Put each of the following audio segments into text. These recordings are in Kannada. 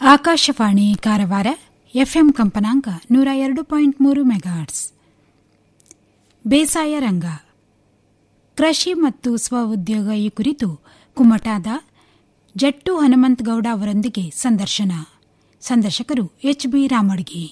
ಆಕಾಶವಾಣಿ ಕಾರವಾರ ಎಫ್ಎಂ ಕಂಪನಾಂಕ ನೂರ ಎರಡು ಪಾಯಿಂಟ್ ಮೂರು ಮೆಗಾಹರ್ಟ್ಸ್ ಬೇಸಾಯ ರಂಗ ಕೃಷಿ ಮತ್ತು ಸ್ವಉದ್ಯೋಗ ಈ ಕುರಿತು ಕುಮಟಾದ ಜಟ್ಟು ಹನುಮಂತಗೌಡ ಅವರೊಂದಿಗೆ ಸಂದರ್ಶನ ಸಂದರ್ಶಕರು ಎಚ್ ಬಿ ರಾಮಡ್ಗಿ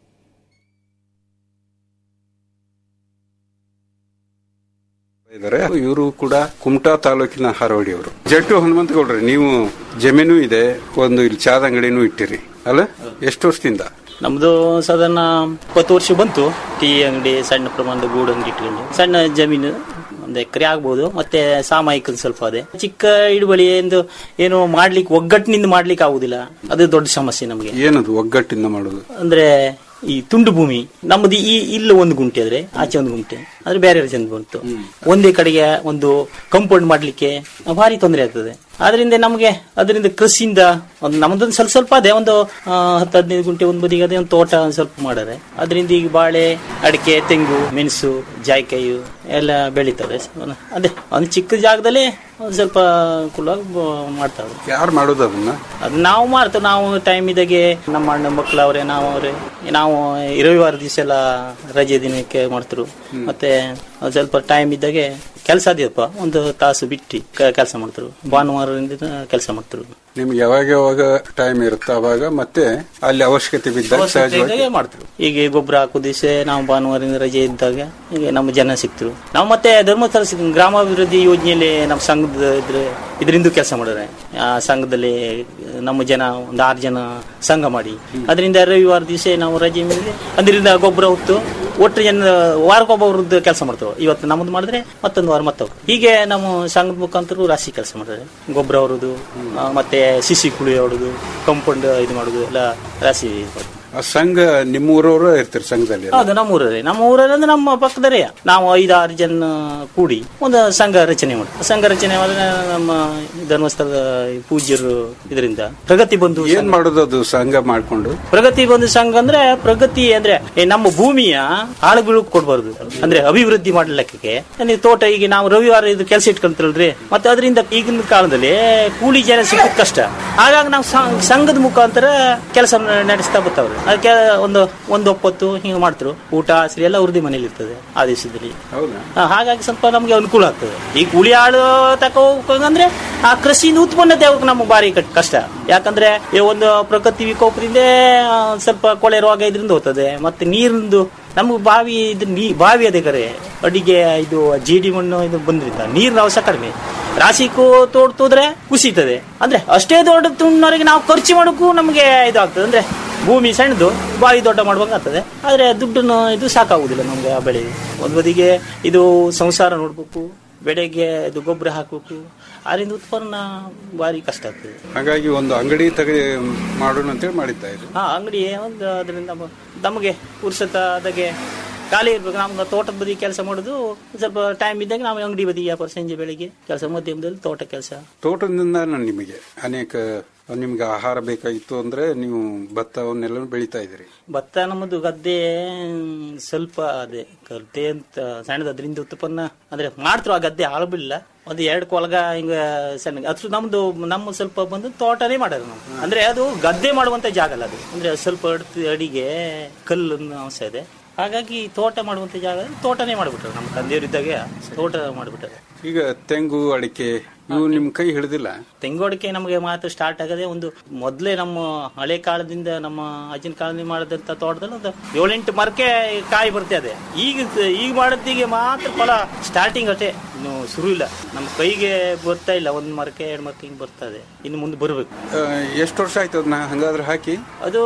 ಇದ್ದಾರೆ ಇವರು ಕೂಡ ಕುಮಟಾ ತಾಲೂಕಿನ ಹಾರೋಡಿ ಅವರು ಜಟ್ಟು ಹನುಮಂತಗೌಡ್ರೆ ನೀವು ಜಮೀನು ಇದೆ ಒಂದು ಇಲ್ಲಿ ಚಾದ ಅಂಗಡಿನೂ ಇಟ್ಟಿರಿ ಅಲ್ಲ ಎಷ್ಟು ವರ್ಷದಿಂದ ನಮ್ದು ಸಾಧಾರಣ ಇಪ್ಪತ್ತು ವರ್ಷ ಬಂತು ಟೀ ಅಂಗಡಿ ಸಣ್ಣ ಪ್ರಮಾಣದ ಗೂಡು ಅಂಗಡಿ ಇಟ್ಕೊಂಡು ಸಣ್ಣ ಜಮೀನು ಒಂದು ಎಕರೆ ಆಗ್ಬೋದು ಮತ್ತೆ ಸಾಮಾಯಿಕ ಸ್ವಲ್ಪ ಅದೇ ಚಿಕ್ಕ ಹಿಡುವಳಿ ಎಂದು ಏನು ಮಾಡ್ಲಿಕ್ಕೆ ಒಗ್ಗಟ್ಟಿನಿಂದ ಮಾಡ್ಲಿಕ್ಕೆ ಆಗುದಿಲ್ಲ ಅದು ದೊಡ್ಡ ಸಮಸ್ಯೆ ನಮಗೆ ಏನದು ಒಗ್ಗಟ್ಟಿಂದ ಮಾಡೋದು ಅಂದ್ರೆ ಈ ತುಂಡು ಭೂಮಿ ನಮ್ಮದು ಈ ಇಲ್ಲ ಒಂದು ಗುಂಟೆ ಆದ್ರೆ ಆಚೆ ಒಂದು ಗುಂಟೆ ಆದ್ರೆ ಬೇರೆ ಬೇರೆ ಚಂದ ಬಂತು ಒಂದೇ ಕಡೆಗೆ ಒಂದು ಕಂಪೌಂಡ್ ಮಾಡ್ಲಿಕ್ಕೆ ಭಾರಿ ತೊಂದರೆ ಆಗ್ತದೆ ಆದ್ರಿಂದ ನಮಗೆ ಅದರಿಂದ ಕೃಷಿಯಿಂದ ಒಂದು ನಮ್ದೊಂದು ಸ್ವಲ್ಪ ಸ್ವಲ್ಪ ಅದೇ ಒಂದು ಆ, ಹತ್ತು ಹದಿನೈದು ಗುಂಟೆ ಒಂದು ಬದಿಗೆ ಅದೇ ಒಂದು ತೋಟ ಒಂದ್ ಸ್ವಲ್ಪ ಮಾಡಾರೆ ಅದರಿಂದ ಈಗ ಬಾಳೆ ಅಡಿಕೆ ತೆಂಗು ಮೆಣಸು ಜಾಯಿಕಾಯಿ ಎಲ್ಲ ಬೆಳೀತದೆ ಅದೇ ಒಂದು ಚಿಕ್ಕ ಜಾಗದಲ್ಲಿ ಒಂದು ಸ್ವಲ್ಪ ಕುಲಾಗಿ ಮಾಡ್ತಾರೆ ಯಾರು ಮಾಡೋದು ಅದನ್ನ ಅದು ನಾವು ಮಾಡ್ತೇವೆ ನಾವು ಟೈಮ್ ಇದ್ದಾಗೆ ನಮ್ಮ ಅಣ್ಣ ಮಕ್ಕಳು ಅವರೇ ನಾವು ಅವರೇ ನಾವು ರವಿವಾರ ದಿವಸ ಎಲ್ಲ ರಜೆ ದಿನಕ್ಕೆ ಮಾಡ್ತರು ಮತ್ತೆ ಒಂದ್ ಸ್ವಲ್ಪ ಟೈಮ್ ಇದ್ದಾಗೆ ಕೆಲಸ ಅದೇಪ್ಪ ಒಂದು ತಾಸು ಬಿಟ್ಟು ಕೆಲಸ ಮಾಡ್ತರು ಭಾನುವಾರದಿಂದ ಕೆಲಸ ಮಾಡ್ತರು ನಿಮ್ಗೆ ಯಾವಾಗ ಯಾವಾಗ ಟೈಮ್ ಇರುತ್ತೆ ಅವಾಗ ಮತ್ತೆ ಅಲ್ಲಿ ಅವಶ್ಯಕತೆ ಬಿದ್ದಾಗ ಸಹಜವಾಗಿ ಇದ್ದಾಗೆ ಮಾಡ್ತರು ಈಗ ಗೊಬ್ಬರ ಹಾಕೋ ದಿವಸ ನಾವು ಭಾನುವಾರದಿಂದ ರಜೆ ಇದ್ದಾಗ ಈಗ ನಮ್ಮ ಜನ ಸಿಕ್ತರು ನಾವು ಮತ್ತೆ ಧರ್ಮಸ್ಥಳ ಸಿಕ್- ಗ್ರಾಮಾಭಿವೃದ್ಧಿ ಯೋಜನೆಯಲ್ಲಿ ನಮ್ಮ ಸಂಘದ ಇದ್ರೆ ಇದರಿಂದ ಕೆಲಸ ಮಾಡಿದ್ರೆ ಆ ಸಂಘದಲ್ಲಿ ನಮ್ಮ ಜನ ಒಂದು ಆರು ಜನ ಸಂಘ ಮಾಡಿ ಅದರಿಂದ ರವಿವಾರ ದಿವಸ ನಾವು ರಜೆ ಮೇಲೆ ಅದರಿಂದ ಗೊಬ್ಬರ ಹೊತ್ತು ಒಟ್ಟು ಜನ ವಾರಕ್ಕೊಬ್ಬರದ್ದು ಕೆಲಸ ಮಾಡ್ತಾರೆ ಇವತ್ತು ನಮ್ಮದು ಮಾಡಿದ್ರೆ ಮತ್ತೊಂದು ವಾರ ಮತ್ತೊಬ್ರು ಹೀಗೆ ನಮ್ಮ ಸಂಘದ ಮುಖಾಂತರ ರಾಶಿ ಕೆಲಸ ಮಾಡ್ತಾರೆ ಗೊಬ್ಬರ ಹೊರೋದು ಆ, ಮತ್ತೆ ಸಿಸಿ ಕುಳಿ ಹೊಡೋದು ಕಂಪೌಂಡ್ ಇದು ಮಾಡೋದು ಎಲ್ಲ ರಾಶಿ ಇದು ಮಾಡೋದು. ಆ ಸಂಘ ನಿಮ್ಮ ಊರವರು ಇರ್ತಾರೆ ಸಂಘದಲ್ಲಿ ಎಲ್ಲ? ಹೌದು ನಮ್ಮ ಊರಲ್ಲಿ ನಮ್ಮ ಊರಲ್ಲಿ ಅಂದ್ರೆ ನಮ್ಮ ಪಕ್ಕದಲ್ಲೇ ನಾವು ಐದಾರು ಜನ ಕೂಡಿ ಒಂದು ಸಂಘ ರಚನೆ ಮಾಡಿ ಸಂಘ ರಚನೆ ಮಾಡಿದ್ರೆ ನಮ್ಮ ಧರ್ಮಸ್ಥಳದ ಈ ಪೂಜ್ಯರು ಇದರಿಂದ ಪ್ರಗತಿ ಬಂಧು ಏನ್ ಮಾಡೋದು ಅದು ಸಂಘ ಮಾಡ್ಕೊಂಡು ಪ್ರಗತಿ ಬಂಧು ಸಂಘ ಅಂದ್ರೆ ಪ್ರಗತಿ ಅಂದ್ರೆ ಈ ನಮ್ಮ ಭೂಮಿಯ ಆಳುಗಳು ಕೊಡ್ಬಾರ್ದು ಅಂದ್ರೆ ಅಭಿವೃದ್ಧಿ ಮಾಡ್ಲಿಕ್ಕೆ ನೀವು ತೋಟ ಈಗ ನಾವು ರವಿವಾರ ಇದು ಕೆಲಸ ಇಟ್ಕೊಂತೀರಲ್ರಿ ಮತ್ತೆ ಅದರಿಂದ ಈಗಿನ ಕಾಲದಲ್ಲಿ ಕೂಲಿ ಜನ ಸಿಗೋದು ಕಷ್ಟ ಹಾಗಾಗಿ ನಾವು ಸಂ- ಸಂಘದ ಮುಖಾಂತರ ಕೆಲಸ ನಡೆಸ್ತಾ ಬರ್ತಾವ್ರಿ ಅದಕ್ಕೆ ಒಂದು ಒಂದು ಒಪ್ಪತ್ತು ಹಿಂಗೆ ಮಾಡ್ತಾರೆ ಊಟ ಹಸಿರು ಎಲ್ಲ ಅವ್ರದ್ದು ಮನೇಲಿ ಇರ್ತದೆ ಆ ದಿವಸದಲ್ಲಿ ಹೌದಾ ಆ, ಹಾಗಾಗಿ ಸ್ವಲ್ಪ ನಮಗೆ ಅನುಕೂಲ ಆಗ್ತದೆ ಈ ಕೂಲಿ ಆಳು ತಕ ಹೋಗಂದ್ರೆ ಆ ಕೃಷಿಯಿಂದ ಉತ್ಪನ್ನ ತಗೋಕ್ ನಮಗೆ ಭಾರಿ ಕಟ್- ಕಷ್ಟ ಯಾಕಂದ್ರೆ ಈ ಒಂದು ಪ್ರಕೃತಿ ವಿಕೋಪದಿಂದ ಆ, ಸ್ವಲ್ಪ ಕೊಳೆ ರೋಗ ಇದರಿಂದ ಹೋಗ್ತದೆ ಮತ್ತೆ ನೀರಿಂದು ನಮ್ಗೆ ಬಾವಿ ಇದು ನೀ ಬಾವಿ ಅದೇ ಕರೆ ಅಡಿಗೆ ಇದು ಜೇಡಿ ಮಣ್ಣು ಇದು ಬಂದ್ರಿಂದ ನೀರಿನ ಅವಶ್ಯ ಕಡಿಮೆ ರಾಶಿಗೂ ತೋಡ್ತೋದ್ರೆ ಕುಸಿತದೆ ಅಂದ್ರೆ ಅಷ್ಟೇ ದೊಡ್ಡ ತುಂಡವರೆಗೆ ನಾವು ಖರ್ಚು ಮಾಡೋಕ್ಕೂ ನಮಗೆ ಇದಾಗ್ತದೆ ಅಂದ್ರೆ ಭೂಮಿ ಸಣ್ಣದು ಬಾವಿ ದೊಡ್ಡ ಮಾಡ್ಬೇಕಾಗ್ತದೆ ಆದ್ರೆ ದುಡ್ಡನ್ನು ಇದು ಸಾಕಾಗುದಿಲ್ಲ ನಮ್ಗೆ ಆ ಬೆಳೆ ಒಂದ್ ಬದಿಗೆ ಇದು ಸಂಸಾರ ನೋಡ್ಬೇಕು ಬೆಳೆಗೆ ಇದು ಗೊಬ್ಬರ ಹಾಕ್ಬೇಕು ಅದರಿಂದ ಉತ್ಪನ್ನ ಭಾರಿ ಕಷ್ಟ ಆಗ್ತದೆ ಹಾಗಾಗಿ ಒಂದು ಅಂಗಡಿ ತೆಗೆ ಮಾಡೋಣ ಅಂತೇಳಿ ಮಾಡಿದ್ದ ಇದು ಹಾ ಅಂಗಡಿ ಒಂದು ಅದರಿಂದ ಮ- ನಮಗೆ ಪುರುಷತ್ತಾದಾಗೆ ಖಾಲಿ ಇರ್ಬೇಕು ನಮ್ಗೆ ತೋಟದ ಬದಿ ಕೆಲಸ ಮಾಡೋದು ಸ್ವಲ್ಪ ಟೈಮ್ ಇದ್ದಾಗ ನಾವು ಅಂಗಡಿ ಬದಿ ವ್ಯಾಪಾರ ಸಂಜೆ ಬೆಳಿಗ್ಗೆ ಕೆಲಸ ಮಧ್ಯಮದಲ್ಲಿ ತೋಟ ಕೆಲಸ ತೋಟದಿಂದ ನಾನು ನಿಮಗೆ ಅನೇಕ ನಿಮ್ಗೆ ಆಹಾರ ಬೇಕಾಗಿತ್ತು ಅಂದ್ರೆ ನೀವು ಭತ್ತವನ್ನೆಲ್ಲ ಬೆಳಿತಾ ಇದ್ದೀರಿ ಭತ್ತ ನಮ್ಮದು ಗದ್ದೆ ಮ್, ಸ್ವಲ್ಪ ಅದೇ ಗದ್ದೆ ಅಂತ ಸಣ್ಣದು ಅದರಿಂದ ಉತ್ಪನ್ನ ಅಂದ್ರೆ ಮಾಡ್ತಾರೆ ಆ ಗದ್ದೆ ಹಾಳು ಬಿಡಲ್ಲ ಒಂದು ಎರಡು ಕೊಲಗ ಹಿಂಗ ಸಣ್ಣ ಅದು ನಮ್ದು ನಮ್ಮ ಸ್ವಲ್ಪ ಬಂದು ತೋಟನೇ ಮಾಡೋದು ನಾವು ಅಂದ್ರೆ ಅದು ಗದ್ದೆ ಮಾಡುವಂತ ಜಾಗ ಅಲ್ಲ ಅದು ಅಂದ್ರೆ ಸ್ವಲ್ಪ ಅಡ್ತ ಅಡಿಗೆ ಕಲ್ಲು ಅಂಶ ಇದೆ ಹಾಗಾಗಿ ತೋಟ ಮಾಡುವಂತ ಜಾಗ ತೋಟನೇ ಮಾಡಿಬಿಟ್ರು ನಮ್ಮ ತಂದೆಯವರಿದ್ದಾಗ ತೋಟ ಮಾಡಿಬಿಟ್ಟಾರೆ ಈಗ ತೆಂಗು ಅಡಿಕೆ ಇವು ನಿಮ್ ಕೈ ಹಿಡಿದಿಲ್ಲ ತೆಂಗೋಡಿಕೆ ನಮಗೆ ಮಾತು ಸ್ಟಾರ್ಟ್ ಆಗದೆ ಒಂದು ಮೊದಲೇ ನಮ್ಮ ಹಳೆ ಕಾಲದಿಂದ ನಮ್ಮ ಅಜ್ಜನ ಕಾಲದಿಂದ ಮಾಡಿದಂತ ತೋಟದಲ್ಲಿ ಒಂದು ಏಳೆಂಟು ಮರಕ್ಕೆ ಕಾಯಿ ಬರ್ತದೆ ಈಗ ಈಗ ಮಾಡೋದಿಗೆ ಮಾತ್ರ ಫಲ ಸ್ಟಾರ್ಟಿಂಗ್ ಅಷ್ಟೇ ಇನ್ನು ಶುರು ಇಲ್ಲ ನಮ್ಮ ಕೈಗೆ ಬರ್ತಾ ಇಲ್ಲ ಒಂದ್ ಮರಕ್ಕೆ ಎರಡು ಮರಕ್ಕೆ ಹಿಂಗ್ ಬರ್ತದೆ ಇನ್ನು ಮುಂದೆ ಬರ್ಬೇಕು ಎಷ್ಟು ವರ್ಷ ಆಯ್ತು ಅದನ್ನ ಹಂಗಾದ್ರೆ ಹಾಕಿ ಅದು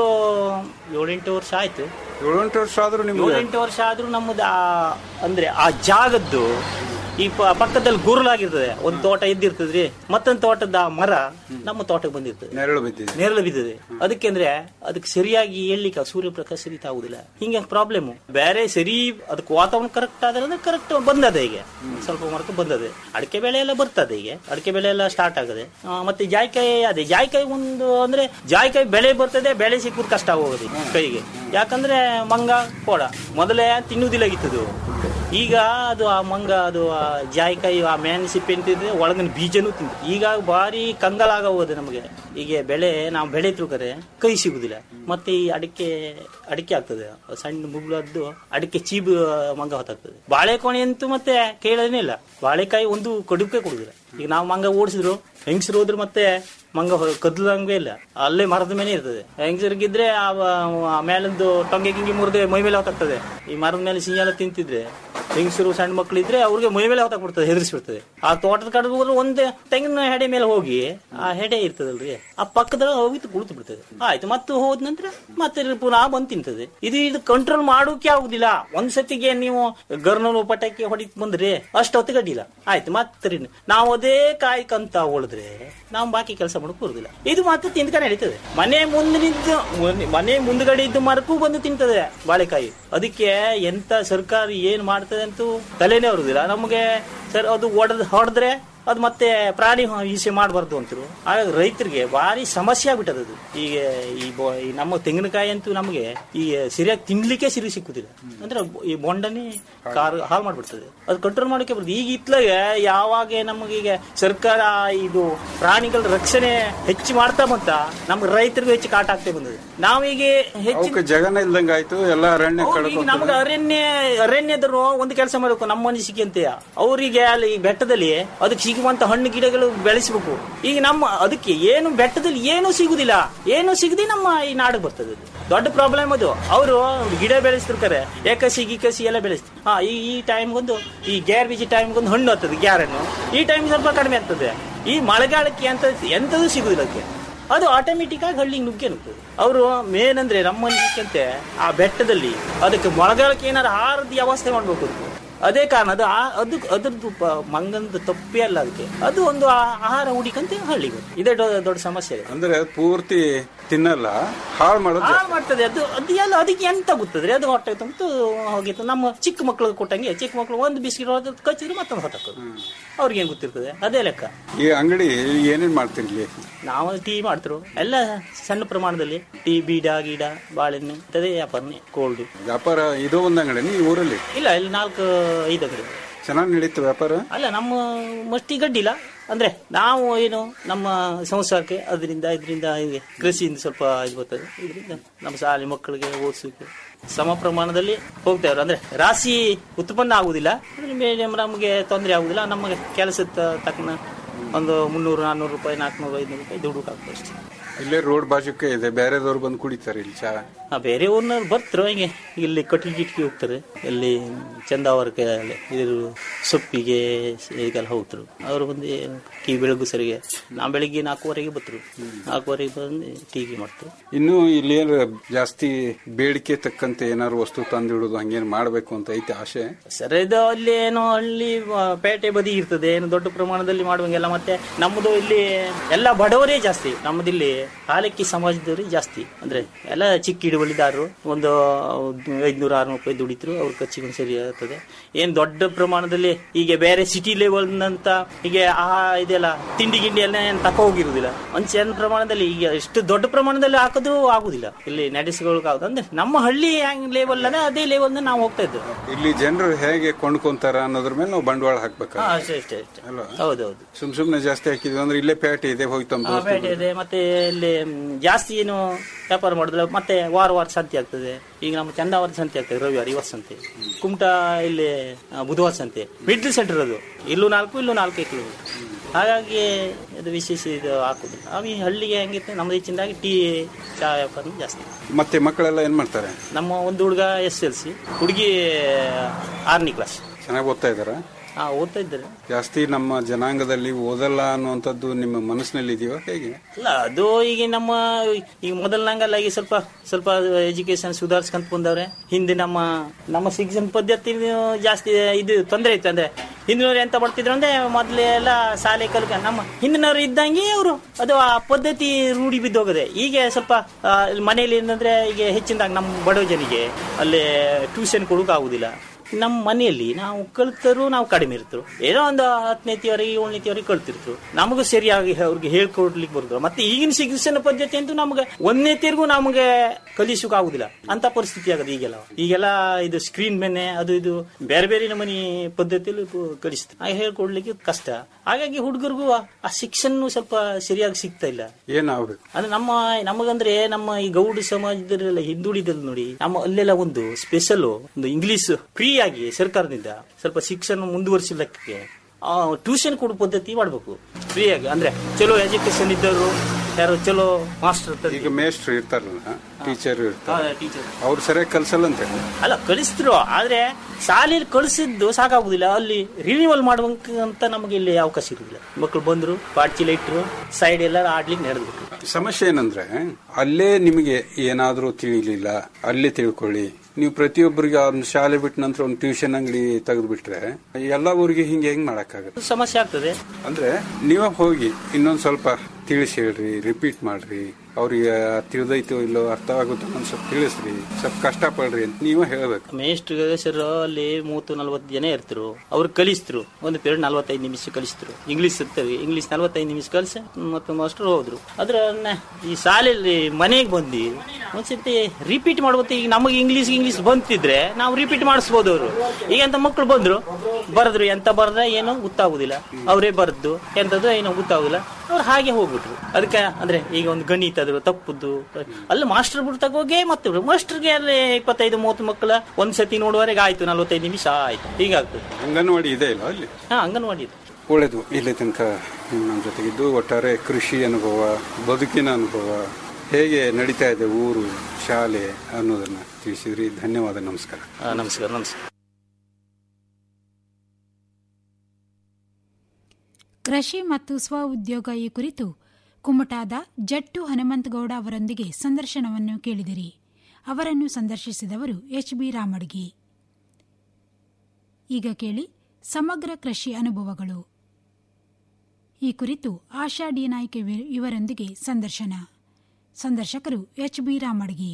ಏಳೆಂಟು ವರ್ಷ ಆಯ್ತು ಏಳೆಂಟು ವರ್ಷ ಆದ್ರೂ ನಿಮ್ಗೆ ಏಳೆಂಟು ವರ್ಷ ಆದ್ರೂ ನಮ್ಮದು ಆ ಅಂದ್ರೆ ಆ ಜಾಗದ್ದು ಈ ಪ- ಪಕ್ಕದಲ್ಲಿ ಗುರುಲಾಗಿರ್ತದೆ ಒಂದು ತೋಟ ಇದ್ದಿರ್ತದ್ರಿ ಮತ್ತೊಂದು ತೋಟದ ಆ ಮರ ನಮ್ಮ ತೋಟಕ್ಕೆ ಬಂದಿರ್ತದೆ ನೆರಳು ಬಿದ್ದಿದೆ ನೇರಳೆ ಬಿದ್ದದೆ ಅದಕ್ಕೆ ಅಂದ್ರೆ ಅದಕ್ಕೆ ಸರಿಯಾಗಿ ಏಳ್ಲಿಕ್ಕೆ ಸೂರ್ಯಪ್ರಕಾಶ ಸರಿತಾ ಆಗುದಿಲ್ಲ ಹಿಂಗೆ ಪ್ರಾಬ್ಲಮ್ ಬೇರೆ ಸರಿ ಅದಕ್ಕೆ ವಾತಾವರಣ ಕರೆಕ್ಟ್ ಆದ್ರೆ ಕರೆಕ್ಟ್ ಬಂದದೆ ಈಗ ಸ್ವಲ್ಪ ಮರಕ್ಕೆ ಬಂದದೆ ಅಡಿಕೆ ಬೆಳೆ ಎಲ್ಲ ಬರ್ತದೆ ಈಗ ಅಡಿಕೆ ಬೆಳೆ ಎಲ್ಲ ಸ್ಟಾರ್ಟ್ ಆಗದೆ ಆ, ಮತ್ತೆ ಜಾಯ್ಕಾಯಿ ಅದೇ ಜಾಯ್ಕಾಯಿ ಒಂದು ಅಂದ್ರೆ ಜಾಯ್ಕಾಯಿ ಬೆಳೆ ಬರ್ತದೆ ಬೆಳೆ ಸಿಕ್ಕುದು ಕಷ್ಟ ಆಗೋದು ಕೈಗೆ ಯಾಕಂದ್ರೆ ಮಂಗ ಕೋಡ ಮೊದಲೇ ತಿನ್ನುವುದಿಲ್ಲ ಆಗಿತ್ತದು ಈಗ ಅದು ಆ ಮಂಗ ಅದು ಆ ಜಾಯಿಕಾಯಿ ಆ ಮ್ಯಾನ್ ಸಿಪ್ಪೆ ತಿಂದ್ರೆ ಒಳಗಿನ ಬೀಜನೂ ತಿಂತ ಈಗ ಬಾರಿ ಕಂಗಾಲಾಗೋದು ನಮಗೆ ಈಗ ಬೆಳೆ ನಾವು ಬೆಳೆ ತಿಳ್ಕರೆ ಕೈ ಸಿಗುದಿಲ್ಲ ಮತ್ತೆ ಈ ಅಡಿಕೆ ಅಡಿಕೆ ಆಗ್ತದೆ ಸಣ್ಣ ಮುಗ್ಳದ್ದು ಅಡಿಕೆ ಚೀಬು ಮಂಗ ಹೊತ್ತಾಗ್ತದೆ ಬಾಳೆಕೊನೆ ಅಂತೂ ಮತ್ತೆ ಕೇಳೋದೇ ಇಲ್ಲ ಬಾಳೆಕಾಯಿ ಒಂದು ಕಡುಕೆ ಕೊಡುದಿಲ್ಲ ಈಗ ನಾವು ಮಂಗ ಓಡಿಸಿದ್ರು ಹೆಂಗಸರು ಹೋದ್ರೆ ಮತ್ತೆ ಮಂಗ ಹೊ- ಕದ್ಲಂಗೆ ಇಲ್ಲ ಅಲ್ಲೇ ಮರದ ಮೇಲೆ ಇರ್ತದೆ ಹೆಂಗಸರಿಗಿದ್ರೆ ಆ ಆ ಮೇಲೊಂದು ಟೊಂಗೆ ಗಿಂಗೆ ಮುರಿದ್ರೆ ಮೈ ಮೇಲೆ ಹೊತ್ತಾಗ್ತದೆ ಈ ಮರದ ಮೇಲೆ ಸಿಂಹ ತಿಂತಿದ್ರೆ ಹೆಂಗಸರು ಸಣ್ಣ ಮಕ್ಳು ಇದ್ರೆ ಅವ್ರಿಗೆ ಮೈ ಮೇಲೆ ಹೊತ್ತಾಕ್ಬಿಡ್ತದೆ ಹೆದರ್ಸ್ಬಿಡ್ತದೆ ಆ ತೋಟದ ಕಡೆ ಹೋದ್ರೆ ಒಂದೇ ತೆಂಗಿನ ಹೆಡೆ ಮೇಲೆ ಹೋಗಿ ಆ ಹೆಡೆ ಇರ್ತದಲ್ರಿ ಆ ಪಕ್ಕದಲ್ಲಿ ಹೋಗಿ ಕುಳಿತು ಬಿಡ್ತದೆ ಆಯ್ತು ಮತ್ತೆ ಹೋದ ನಂತರ ಮತ್ತೆ ಪುನಃ ಬಂದು ತಿಂತದೆ ಇದು ಇದು ಕಂಟ್ರೋಲ್ ಮಾಡೋಕೆ ಆಗುದಿಲ್ಲ ಒಂದ್ ಸತಿಗೆ ನೀವು ಗರ್ನಲು ಪಟಾಕಿ ಹೊಡಿತ್ ಬಂದ್ರೆ ಅಷ್ಟು ಹೊತ್ತು ಗಡ್ಡಿಲ್ಲ ಆಯ್ತು ಮತ್ತೆ ರಿ- ನಾವು ಅದೇ ಕಾಯ್ಕಂತ ಉಳಿದ್ರೆ ನಾವು ಬಾಕಿ ಕೆಲಸ ಮಾಡಕ್ ಬರುದಿಲ್ಲ ಇದು ಮತ್ತೆ ತಿಂದ್ಕೊಂಡು ನಡೀತದೆ ಮನೆ ಮುಂದಿನಿದ್ದು ಮುನ್- ಮನೆ ಮುಂದ್ಗಡೆ ಇದ್ದು ಮರಕ್ಕೂ ಬಂದು ತಿಂತದೆ ಬಾಳೆಕಾಯಿ ಅದಕ್ಕೆ ಎಂತ ಸರ್ಕಾರ ಏನ್ ಮಾಡ್ತದೆ ಅಂತೂ ತಲೆನೇ ಬರುದಿಲ್ಲ ನಮಗೆ ಸರ್ ಅದು ಹೊಡೆದ್ ಹೊಡೆದ್ರೆ ಅದು ಮತ್ತೆ ಪ್ರಾಣಿ ಹಿಂಸೆ ಮಾಡಬಾರ್ದು ಅಂತರು ಆಗ ರೈತರಿಗೆ ಭಾರಿ ಸಮಸ್ಯೆ ಆಗ್ಬಿಟ್ಟದ ಅದು ಈಗ ಈ ಬೊ- ಈ ನಮ್ಮ ತೆಂಗಿನಕಾಯಿ ಅಂತೂ ನಮಗೆ ಈ ಸರಿಯಾಗಿ ತಿನ್ಲಿಕ್ಕೆ ಸಿರಿ ಸಿಕ್ಕುದಿಲ್ಲ ಅಂದ್ರೆ ಈ ಬೊಂಡನೇ ಕಾರ್ ಹಾಳು ಮಾಡ್ಬಿಡ್ತದೆ ಅದು ಕಂಟ್ರೋಲ್ ಮಾಡೋಕೆ ಬರ್ತದೆ ಈಗ ಇತ್ಲಾಗೆ ಯಾವಾಗ ನಮಗೆ ಈಗ ಸರ್ಕಾರ ಇದು ಪ್ರಾಣಿಗಳ ರಕ್ಷಣೆ ಹೆಚ್ಚು ಮಾಡ್ತಾ ಬಂತ ನಮ್ಗೆ ರೈತರಿಗೂ ಹೆಚ್ಚು ಕಾಟ ಆಗ್ತಾ ಬಂದದೆ ನಾವೀಗ ಹೆಚ್ಚು ಅವಕ್ಕೆ ಜಗನ ಇಲ್ದಂಗ ಆಯ್ತು ಎಲ್ಲ ಅರಣ್ಯ ಹೌದು, ಈಗ ನಮ್ಗೆ ಕಳ್ಕೊಂಡು ಅರಣ್ಯ ಅರಣ್ಯದರು ಒಂದು ಕೆಲಸ ಮಾಡಬೇಕು ನಮ್ಮ ಅನಿಸಿಕೆ ಅಂತ ಅವರಿಗೆ ಅಲ್ಲಿ ಈ ಬೆಟ್ಟದಲ್ಲಿ ಅದಕ್ಕೆ ಸಿಗುವಂತ ಹಣ್ಣು ಗಿಡಗಳು ಬೆಳೆಸಬೇಕು ಈಗ ನಮ್ಮ ಅದಕ್ಕೆ ಏನು ಬೆಟ್ಟದಲ್ಲಿ ಏನು ಸಿಗುದಿಲ್ಲ ಏನು ಸಿಗದೆ ನಮ್ಮ ಈ ನಾಡಿಗೆ ಬರ್ತದೆ ಅದು. ದೊಡ್ಡ ಪ್ರಾಬ್ಲಮ್ ಅದು ಅವರು ಗಿಡ ಬೆಳೆಸ್ತಿರ್ತಾರೆ ಏಕಸಿ ಗೀಕಸಿ ಎಲ್ಲ ಬೆಳೆಸ್ತಾರೆ ಹಾ ಈ ಈ ಟೈಮ್ಗೊಂದು ಈ ಗ್ಯಾರ್ ಬೀಜ ಟೈಮ್ಗೊಂದು ಹಣ್ಣು ಆಗ್ತದೆ ಗ್ಯಾರನ್ನು ಈ ಟೈಮ್ ಸ್ವಲ್ಪ ಕಡಿಮೆ ಆಗ್ತದೆ ಈ ಮಳೆಗಾಲಕ್ಕೆ ಅಂತ ಎಂತದೂ ಸಿಗುದಿಲ್ಲ ಅದಕ್ಕೆ ಅದು ಆಟೋಮೆಟಿಕ್ ಆಗಿ ಹಳ್ಳಿಗೆ ನುಗ್ಗೆ ನುಗ್ತದೆ ಅವರು ಮೇನ್ ಅಂದ್ರೆ ನಮ್ಮ ಅನ್ಸಿಕಂತೆ ಆ ಬೆಟ್ಟದಲ್ಲಿ ಅದಕ್ಕೆ ಮೊಳಗಾಲಕ್ಕೆ ಏನಾರು ಹಾರದ ವ್ಯವಸ್ಥೆ ಮಾಡ್ಬೇಕು ಅದಕ್ಕೆ ಅದೇ ಕಾರಣ ಅದು ಆ- ಅದು ಅದ್ರದ್ದು ಪ- ಮಂಗನದ ತಪ್ಪೇ ಅಲ್ಲ ಅದಕ್ಕೆ ಅದು ಒಂದು ಆ- ಆಹಾರ ಹುಡಿಕಂತೆ ಹಳ್ಳಿಗೆ ಇದೇ ದೊ- ದೊಡ್ಡ ಸಮಸ್ಯೆ ಇದೆ ಅಂದ್ರೆ ಪೂರ್ತಿ ತಿನ್ನಲ್ಲ ಹಾಳು ಮಾಡೋದು ಹಾಳು ಮಾಡ್ತದೆ ಅದು ಅದು ಎಲ್ಲ ಅದಕ್ಕೆ ಎಂತ ಗೊತ್ತದ್ರಿ ಅದು ಹೊಟ್ಟೆ ತುಂಬಿತು ಹೋಗಿತ್ತು ನಮ್ಮ ಚಿಕ್ಕ ಮಕ್ಳಿಗೆ ಕೊಟ್ಟಂಗೆ ಚಿಕ್ಕ ಮಕ್ಳು ಒಂದು ಬಿಸ್ಕಿಟ್ ಹೋದ ಕಚ್ಚಿದ್ರೆ ಮತ್ತೊಂದು ಹೊತ್ತಾಕೋದು ಅವ್ರಿಗೆ ಏನ್ ಗೊತ್ತಿರ್ತದೆ ಅದೇ ಲೆಕ್ಕ ಈ ಅಂಗಡಿ ಏನೇನ್ ಮಾಡ್ತಿರ್ಲಿ ನಾವು ಟೀ ಮಾಡ್ತರು ಎಲ್ಲ ಸಣ್ಣ ಪ್ರಮಾಣದಲ್ಲಿ ಟೀ ಬೀಡ ಗೀಡ ಬಾಳೆಹಣ್ಣು ಇಂಥದೇ ವ್ಯಾಪಾರನೇ ಕೋಲ್ಡ್ ವ್ಯಾಪಾರ ಇದು ಒಂದ್ ಅಂಗಡಿ ಈ ಊರಲ್ಲಿ ಇಲ್ಲ ಇಲ್ಲಿ ನಾಲ್ಕು ಐದು ಅಂಗಡಿ ಚೆನ್ನಾಗಿ ನಡೀತು ವ್ಯಾಪಾರ ಅಲ್ಲ ನಮ್ಮ ಮಸ್ತಿ ಗಡ್ಡಿಲ್ಲ ಅಂದ್ರೆ ನಾವು ಏನು ನಮ್ಮ ಸಂಸಾರಕ್ಕೆ ಅದರಿಂದ ಇದರಿಂದ ಹೀಗೆ ಕೃಷಿಯಿಂದ ಸ್ವಲ್ಪ ಇದು ಬರ್ತದೆ ಇದರಿಂದ ನಮ್ಮ ಶಾಲೆ ಮಕ್ಕಳಿಗೆ ಓದಿಸೋಕೆ ಸಮ ಪ್ರಮಾಣದಲ್ಲಿ ಹೋಗ್ತೇವ್ರು ಅಂದ್ರೆ ರಾಶಿ ಉತ್ಪನ್ನ ಆಗುದಿಲ್ಲ ಅದ್ರ ಮೇಲೆ ನಮಗೆ ತೊಂದರೆ ಆಗುದಿಲ್ಲ ನಮಗೆ ಕೆಲಸದ ತಕ್ಕನ ಒಂದು ಮುನ್ನೂರು ನಾನ್ನೂರು ರೂಪಾಯಿ ನಾಲ್ಕುನೂರು ಐನೂರು ರೂಪಾಯಿ ದುಡ್ಡು ಅಷ್ಟೇ ಇಲ್ಲೇ ರೋಡ್ ಬಾಜುಕ್ಕೆ ಇದೆ ಬೇರೆದವ್ರು ಬಂದು ಕುಡಿತಾರೆ ಇಲ್ಲಿ ಚಾ ಆ ಬೇರೆ ಊರ್ನವ್ರು ಬರ್ತಾರೆ ಹಿಂಗೆ ಇಲ್ಲಿ ಕಟ್ಗಿ ಗಿಟ್ಗಿ ಹೋಗ್ತಾರೆ ಇಲ್ಲಿ ಚಂದಾವರಕ್ಕೆ ಅಲ್ಲಿ ಇದು ಸೊಪ್ಪಿಗೆ ಇದಕ್ಕೆಲ್ಲ ಹೋಗ್ತಾರೆ ಅವರು ಬಂದು ಟೀ ಬೆಳಗು ಸರಿಗೆ ನಾ ಬೆಳಿಗ್ಗೆ ನಾಲ್ಕೂವರೆಗೆ ಬರ್ತರು ನಾಲ್ಕೂವರೆಗೆ ಬಂದು ಟೀಗೆ ಮಾಡ್ತಾರೆ ಇನ್ನು ಇಲ್ಲಿ ಏನ್ ಜಾಸ್ತಿ ಬೇಡಿಕೆ ತಕ್ಕಂತೆ ಏನಾದ್ರು ವಸ್ತು ತಂದಿಡುದು ಹಂಗೇನ್ ಮಾಡ್ಬೇಕು ಅಂತ ಐತೆ ಆಸೆ ಸರ್ ಇದು ಅಲ್ಲಿ ಏನು ಹಳ್ಳಿ ಆ, ಪೇಟೆ ಬದಿ ಇರ್ತದೆ ಏನು ದೊಡ್ಡ ಪ್ರಮಾಣದಲ್ಲಿ ಮಾಡುವಂಗೆಲ್ಲ ಮತ್ತೆ ನಮ್ಮದು ಇಲ್ಲಿ ಎಲ್ಲ ಬಡವರೇ ಜಾಸ್ತಿ ನಮ್ಮದಿಲ್ಲಿ ಹಾಲಕ್ಕಿ ಸಮಾಜದವರೇ ಜಾಸ್ತಿ ಅಂದ್ರೆ ಎಲ್ಲ ಚಿಕ್ಕ ಹಿಡುವಳಿದಾರರು ಒಂದು ಐದ್ನೂರ ಆರ್ನೂರು ರೂಪಾಯಿ ದುಡಿತರು ಅವ್ರ ಖರ್ಚಿಗೆ ಒಂದು ಸರಿ ಆಗ್ತದೆ ಏನ್ ದೊಡ್ಡ ಪ್ರಮಾಣದಲ್ಲಿ ಈಗ ಬೇರೆ ಸಿಟಿ ಲೆವೆಲ್ ಅಂತ ಹೀಗೆ ಆ ಇದೆಲ್ಲ ತಿಂಡಿ ಗಿಂಡಿ ಎಲ್ಲ ಏನ್ ತಕ ಹೋಗಿರುದಿಲ್ಲ ಒಂದ್ ಸಣ್ಣ ಪ್ರಮಾಣದಲ್ಲಿ ಈಗ ಎಷ್ಟು ದೊಡ್ಡ ಪ್ರಮಾಣದಲ್ಲಿ ಹಾಕೋದು ಆಗುದಿಲ್ಲ ಇಲ್ಲಿ ನಡೆಸಿಕೊಳ್ಳೋಕೆ ಅಂದ್ರೆ ನಮ್ಮ ಹಳ್ಳಿ ಹೆಂಗ್ ಲೆವೆಲ್ ಅದೇ ಲೆವೆಲ್ ನಾವು ಹೋಗ್ತಾ ಇದ್ದೇವೆ ಇಲ್ಲಿ ಜನರು ಹೇಗೆ ಕೊಂಡ್ಕೊಂತಾರ ಅನ್ನೋದ್ರ ಮೇಲೆ ನಾವು ಬಂಡವಾಳ ಹಾಕ್ಬೇಕು ಹಾ, ಅಷ್ಟೇ ಅಷ್ಟೇ ಅಷ್ಟೇ ಅಲ್ವಾ? ಹೌದೌದು ಸುಮ್ ಸುಮ್ನೆ ಜಾಸ್ತಿ ಹಾಕಿದ್ವಿ ಅಂದ್ರೆ ಇಲ್ಲೇ ಪೇಟೆ ಇದೆ ಹೋಗಿ ತಮ್ಮ ಆ, ಪೇಟೆ ಇದೆ ಮತ್ತೆ ಇಲ್ಲಿ ಮ್, ಜಾಸ್ತಿ ಏನು ವ್ಯಾಪಾರ ಮಾಡಿದ್ರೆ ಮತ್ತೆ ವಾರ ವಾರ ಸಂತೆ ಆಗ್ತದೆ ಈಗ ನಮ್ಮ ಚಂದಾವರ ಸಂತೆ ಆಗ್ತದೆ ರವಿವಾರ ಇವತ್ತು ಸಂತೆ ಕುಮಟಾ ಇಲ್ಲಿ ಆ, ಬುಧವಾರ ಸಂತೆ ಮಿಡ್ಲ್ ಸೆಂಟರ್ ಅದು ಇಲ್ಲೂ ನಾಲ್ಕು ಇಲ್ಲೂ ನಾಲ್ಕೇ ಕಿಲೋಮೀಟರ್ ಹಾಗಾಗಿ ಅದು ವಿಶೇಷ ಇದು ಹಾಕುದು ನಾವು ಈ ಹಳ್ಳಿಗೆ ಹೆಂಗಿತ್ತು ನಮ್ಮ ಹೆಚ್ಚಿನದಾಗಿ ಟೀ ಚಾ ವ್ಯಾಪಾರ ಜಾಸ್ತಿ ಮತ್ತೆ ಮಕ್ಕಳೆಲ್ಲ ಏನ್ ಮಾಡ್ತಾರೆ ನಮ್ಮ ಒಂದು ಹುಡುಗ ಎಸ್ ಎಲ್ ಸಿ ಹುಡುಗಿ ಆರನೇ ಕ್ಲಾಸ್ ಚೆನ್ನಾಗಿ ಓದ್ತಾ ಇದಾರ ಹಾ ಓದ್ತಾ ಇದ್ದಾರೆ ಜಾಸ್ತಿ ನಮ್ಮ ಜನಾಂಗದಲ್ಲಿ ಓದಲ್ಲ ಅನ್ನುವಂಥದ್ದು ನಿಮ್ಮ ಮನಸ್ಸಿನಲ್ಲಿ ಇದೆಯೋ ಹೇಗೆ ಇಲ್ಲ ಅದು ಈಗ ನಮ್ಮ ಈಗ ಮೊದಲನಂಗಲ್ಲ ಈಗ ಸ್ವಲ್ಪ ಸ್ವಲ್ಪ ಎಜುಕೇಶನ್ ಸುಧಾರಿಸ್ಕೊಂತ ಬಂದವ್ರೆ ಹಿಂದೆ ನಮ್ಮ ನಮ್ಮ ಶಿಕ್ಷಣ ಪದ್ಧತಿ ಜಾಸ್ತಿ ಇದು ತೊಂದರೆ ಇತ್ತು ಅಂದ್ರೆ ಹಿಂದಿನವ್ರು ಎಂತ ಮಾಡ್ತಿದ್ರು ಅಂದ್ರೆ ಮೊದಲೇ ಎಲ್ಲ ಶಾಲೆ ಕಲ್ಕ ನಮ್ಮ ಹಿಂದಿನವ್ರು ಇದ್ದಂಗೆ ಅವರು ಅದು ಆ ಪದ್ಧತಿ ರೂಢಿ ಬಿದ್ದೋಗದೆ ಈಗ ಸ್ವಲ್ಪ ಆ, ಇಲ್ಲಿ ಮನೆಯಲ್ಲಿ ಏನಂದ್ರೆ ಈಗ ಹೆಚ್ಚಿನದಾಗಿ ನಮ್ಮ ಬಡವ ಜನಿಗೆ ಅಲ್ಲಿ ಟ್ಯೂಷನ್ ಕೊಡೋಕೆ ಆಗುದಿಲ್ಲ ನಮ್ಮ ಮನೆಯಲ್ಲಿ ನಾವು ಕಲ್ತರು ನಾವು ಕಡಿಮೆ ಇರ್ತರು ಏನೋ ಒಂದು ಹತ್ತನೇ ತಿಯವರಿಗೆ ಏಳನೇ ತಿಯವರಿಗೆ ಕಲ್ತಿರ್ತರು ನಮಗೂ ಸರಿಯಾಗಿ ಅವ್ರಿಗೆ ಹೇಳ್ಕೊಡ್ಲಿಕ್ಕೆ ಬರುದು ಮತ್ತೆ ಈಗಿನ ಶಿಕ್ಷಣ ಪದ್ಧತಿ ಅಂತೂ ನಮ್ಗೆ ಒಂದನೇ ತೀರ್ಗೂ ನಮಗೆ ಕಲಿಸೋಕೆ ಆಗುದಿಲ್ಲ ಅಂತ ಪರಿಸ್ಥಿತಿ ಆಗದು ಈಗೆಲ್ಲ ಈಗೆಲ್ಲ ಇದು ಸ್ಕ್ರೀನ್ ಮೇಲೆ ಅದು ಇದು ಬೇರೆ ಬೇರೆ ನಮನಿ ಪದ್ಧತಿಯಲ್ಲಿ ಪು- ಕಲಿಸ್ತಾರೆ ಹಾಗೆ ಹೇಳ್ಕೊಡ್ಲಿಕ್ಕೆ ಕಷ್ಟ ಹಾಗಾಗಿ ಹುಡುಗರಿಗೂ ಆ ಶಿಕ್ಷಣ ಸ್ವಲ್ಪ ಸರಿಯಾಗಿ ಸಿಗ್ತಾ ಇಲ್ಲ ಏನಾಗ್ಬೇಕು ಅಂದ್ರೆ ನಮ್ಮ ನಮಗಂದ್ರೆ ನಮ್ಮ ಈ ಗೌಡ ಸಮಾಜದಲ್ಲೆಲ್ಲ ಹಿಂದುಳಿದಲ್ಲಿ ನೋಡಿ ನಮ್ಮ ಅಲ್ಲೆಲ್ಲ ಒಂದು ಸ್ಪೆಷಲ್ ಒಂದು ಇಂಗ್ಲಿಷ್ ಫ್ರೀ ಆಗಿ ಸರ್ಕಾರದಿಂದ ಸ್ವಲ್ಪ ಶಿಕ್ಷಣ ಮುಂದುವರಿಸಲಿಕ್ಕೆ ಟ್ಯೂಷನ್ ಕೊಡೋ ಪದ್ಧತಿ ಮಾಡಬೇಕು ಫ್ರೀ ಆಗಿ ಅಂದ್ರೆ ಚಲೋ ಎಜುಕೇಶನ್ ಇದ್ದವರು ಯಾರು ಚಲೋ ಮಾಸ್ಟರ್ ಈಗ ಮೇಸ್ಟ್ರು ಇರ್ತಾರಲ್ಲ ಟೀಚರ್ ಇರ್ತಾರೆ ಟೀಚರ್ ಅವ್ರು ಸರಿಯಾಗಿ ಕಲ್ಸಲ್ಲ ಅಂತ ಅಲ್ಲ ಕಳಿಸಿದ್ರು ಆದ್ರೆ ಶಾಲೆಯಲ್ಲಿ ಕಳಿಸಿದ್ದು ಸಾಕಾಗುದಿಲ್ಲ ಅಲ್ಲಿ ರಿನಿವಲ್ ಮಾಡುವಂತ ನಮಗೆ ಇಲ್ಲಿ ಅವಕಾಶ ಇರುದಿಲ್ಲ ಮಕ್ಕಳು ಬಂದ್ರು ಪಾಡ್ಚಿಲ ಇಟ್ರು ಸೈಡ್ ಎಲ್ಲ ಆಡ್ಲಿಕ್ಕೆ ನಡೆದ್ಬಿಟ್ರು ಸಮಸ್ಯೆ ಏನಂದ್ರೆ ಅಲ್ಲೇ ನಿಮಗೆ ಏನಾದ್ರೂ ತಿಳಿಲಿಲ್ಲ ಅಲ್ಲೇ ತಿಳ್ಕೊಳ್ಳಿ ನೀವು ಪ್ರತಿಯೊಬ್ಬರಿಗೆ ಒಂದು ಶಾಲೆ ಬಿಟ್ಟ ನಂತರ ಒಂದು ಟ್ಯೂಷನ್ ಅಂಗಡಿ ತೆಗೆದು ಬಿಟ್ರೆ ಎಲ್ಲಾ ಊರಿಗೆ ಹಿಂಗೆ ಹೆಂಗ್ ಮಾಡಕ್ಕಾಗತ್ತೆ ಸಮಸ್ಯೆ ಆಗ್ತದೆ ಅಂದ್ರೆ ನೀವೇ ಹೋಗಿ ಇನ್ನೊಂದ್ ಸ್ವಲ್ಪ ತಿಳಿಸಿ ಹೇಳ್ರಿ ರಿಪೀಟ್ ಮಾಡ್ರಿ ಅವ್ರಿಗೆ ತಿಳಿದೈತೋ ಇಲ್ಲೋ ಅರ್ಥವಾಗುತ್ತೋ ಒಂದ್ ಸ್ವಲ್ಪ ತಿಳಿಸ್ರಿ ಸ್ವಲ್ಪ ಕಷ್ಟಪಡ್ರಿ ಅಂತ ನೀವೇ ಹೇಳ್ಬೇಕು ಮೇಷ್ಟ್ರು ಸರ್ ಅಲ್ಲಿ ಮೂವತ್ತು ನಲ್ವತ್ತು ಜನ ಇರ್ತರು ಅವ್ರು ಕಲಿಸ್ತರು ಒಂದು ಪೀರಿಯಡ್ ನಲ್ವತ್ತೈದು ನಿಮಿಷ ಕಲಿಸ್ತರು ಇಂಗ್ಲಿಷ್ ಇರ್ತವೆ ಇಂಗ್ಲಿಷ್ ನಲ್ವತ್ತೈದು ನಿಮಿಷ ಕಲಿಸಿ ಮತ್ತೆ ಮಾಸ್ಟರ್ ಹೋದ್ರು ಅದ್ರ ನ- ಈ ಶಾಲೆಯಲ್ಲಿ ಮನೆಗೆ ಬಂದು ಒಂದ್ಸತಿ ರಿಪೀಟ್ ಮಾಡುವಂತೆ ಈಗ ನಮಗೆ ಇಂಗ್ಲಿಷ್ ಇಂಗ್ಲಿಷ್ ಬಂತಿದ್ರೆ ನಾವು ರಿಪೀಟ್ ಮಾಡಿಸ್ಬೋದು ಅವರು ಈಗ ಎಂತ ಮಕ್ಕಳು ಬಂದ್ರು ಬರೆದ್ರು ಎಂತ ಬರೆದ್ರೆ ಏನೋ ಗೊತ್ತಾಗುದಿಲ್ಲ ಅವರೇ ಬರೆದ್ದು ಎಂತದ್ದು ಏನೋ ಗೊತ್ತಾಗುದಿಲ್ಲ ಅವ್ರು ಹಾಗೆ ಹೋಗ್ಬಿಟ್ರು ಅದಕ್ಕೆ ಅಂದ್ರೆ ಈಗ ಒಂದು ಗಣಿತ ಅದ್ರು ತಪ್ಪುದು ಅಲ್ಲಿ ಮಾಸ್ಟರ್ ಬಿಟ್ಟು ತಗೋಗೆ ಮತ್ತೆ ಮಾಸ್ಟರ್ಗೆ ಅಲ್ಲಿ ಇಪ್ಪತ್ತೈದು ಮೂವತ್ತು ಮಕ್ಕಳ ಒಂದ್ ಸತಿ ನೋಡುವವರೆಗೆ ಆಯ್ತು ನಲ್ವತ್ತೈದು ನಿಮಿಷ ಆಯ್ತು ಹೀಗಾಗ್ತದೆ ಅಂಗನವಾಡಿ ಇದೆ ಇಲ್ಲ ಅಲ್ಲಿ ಹಾ ಅಂಗನವಾಡಿ ಇದೆ. ಒಳ್ಳೇದು ಇಲ್ಲಿ ತನಕ ನೀವು ನಮ್ಮ ಜೊತೆಗಿದ್ದು ಒಟ್ಟಾರೆ ಕೃಷಿ ಅನುಭವ ಬದುಕಿನ ಅನುಭವ ಹೇಗೆ ನಡೀತಾ ಇದೆ ಊರು ಶಾಲೆ ಅನ್ನೋದನ್ನ ತಿಳಿಸಿದ್ರಿ ಧನ್ಯವಾದ ನಮಸ್ಕಾರ ಆ, ನಮಸ್ಕಾರ ನಮಸ್ಕಾರ ಕೃಷಿ ಮತ್ತು ಸ್ವ ಉದ್ಯೋಗ ಈ ಕುರಿತು ಕುಮಟಾದ ಜಟ್ಟು ಹನುಮಂತಗೌಡ ಅವರೊಂದಿಗೆ ಸಂದರ್ಶನವನ್ನು ಕೇಳಿದಿರಿ ಅವರನ್ನು ಸಂದರ್ಶಿಸಿದವರು ಎಚ್ ಬಿ ರಾಮಡ್ಗಿ ಈಗ ಕೇಳಿ ಸಮಗ್ರ ಕೃಷಿ ಅನುಭವಗಳು ಈ ಕುರಿತು ಆಶಾ ಡಿ ನಾಯ್ಕ ಇವ- ಇವರೊಂದಿಗೆ ಸಂದರ್ಶನ ಸಂದರ್ಶಕರು ಎಚ್ ಬಿ ರಾಮಡ್ಗಿ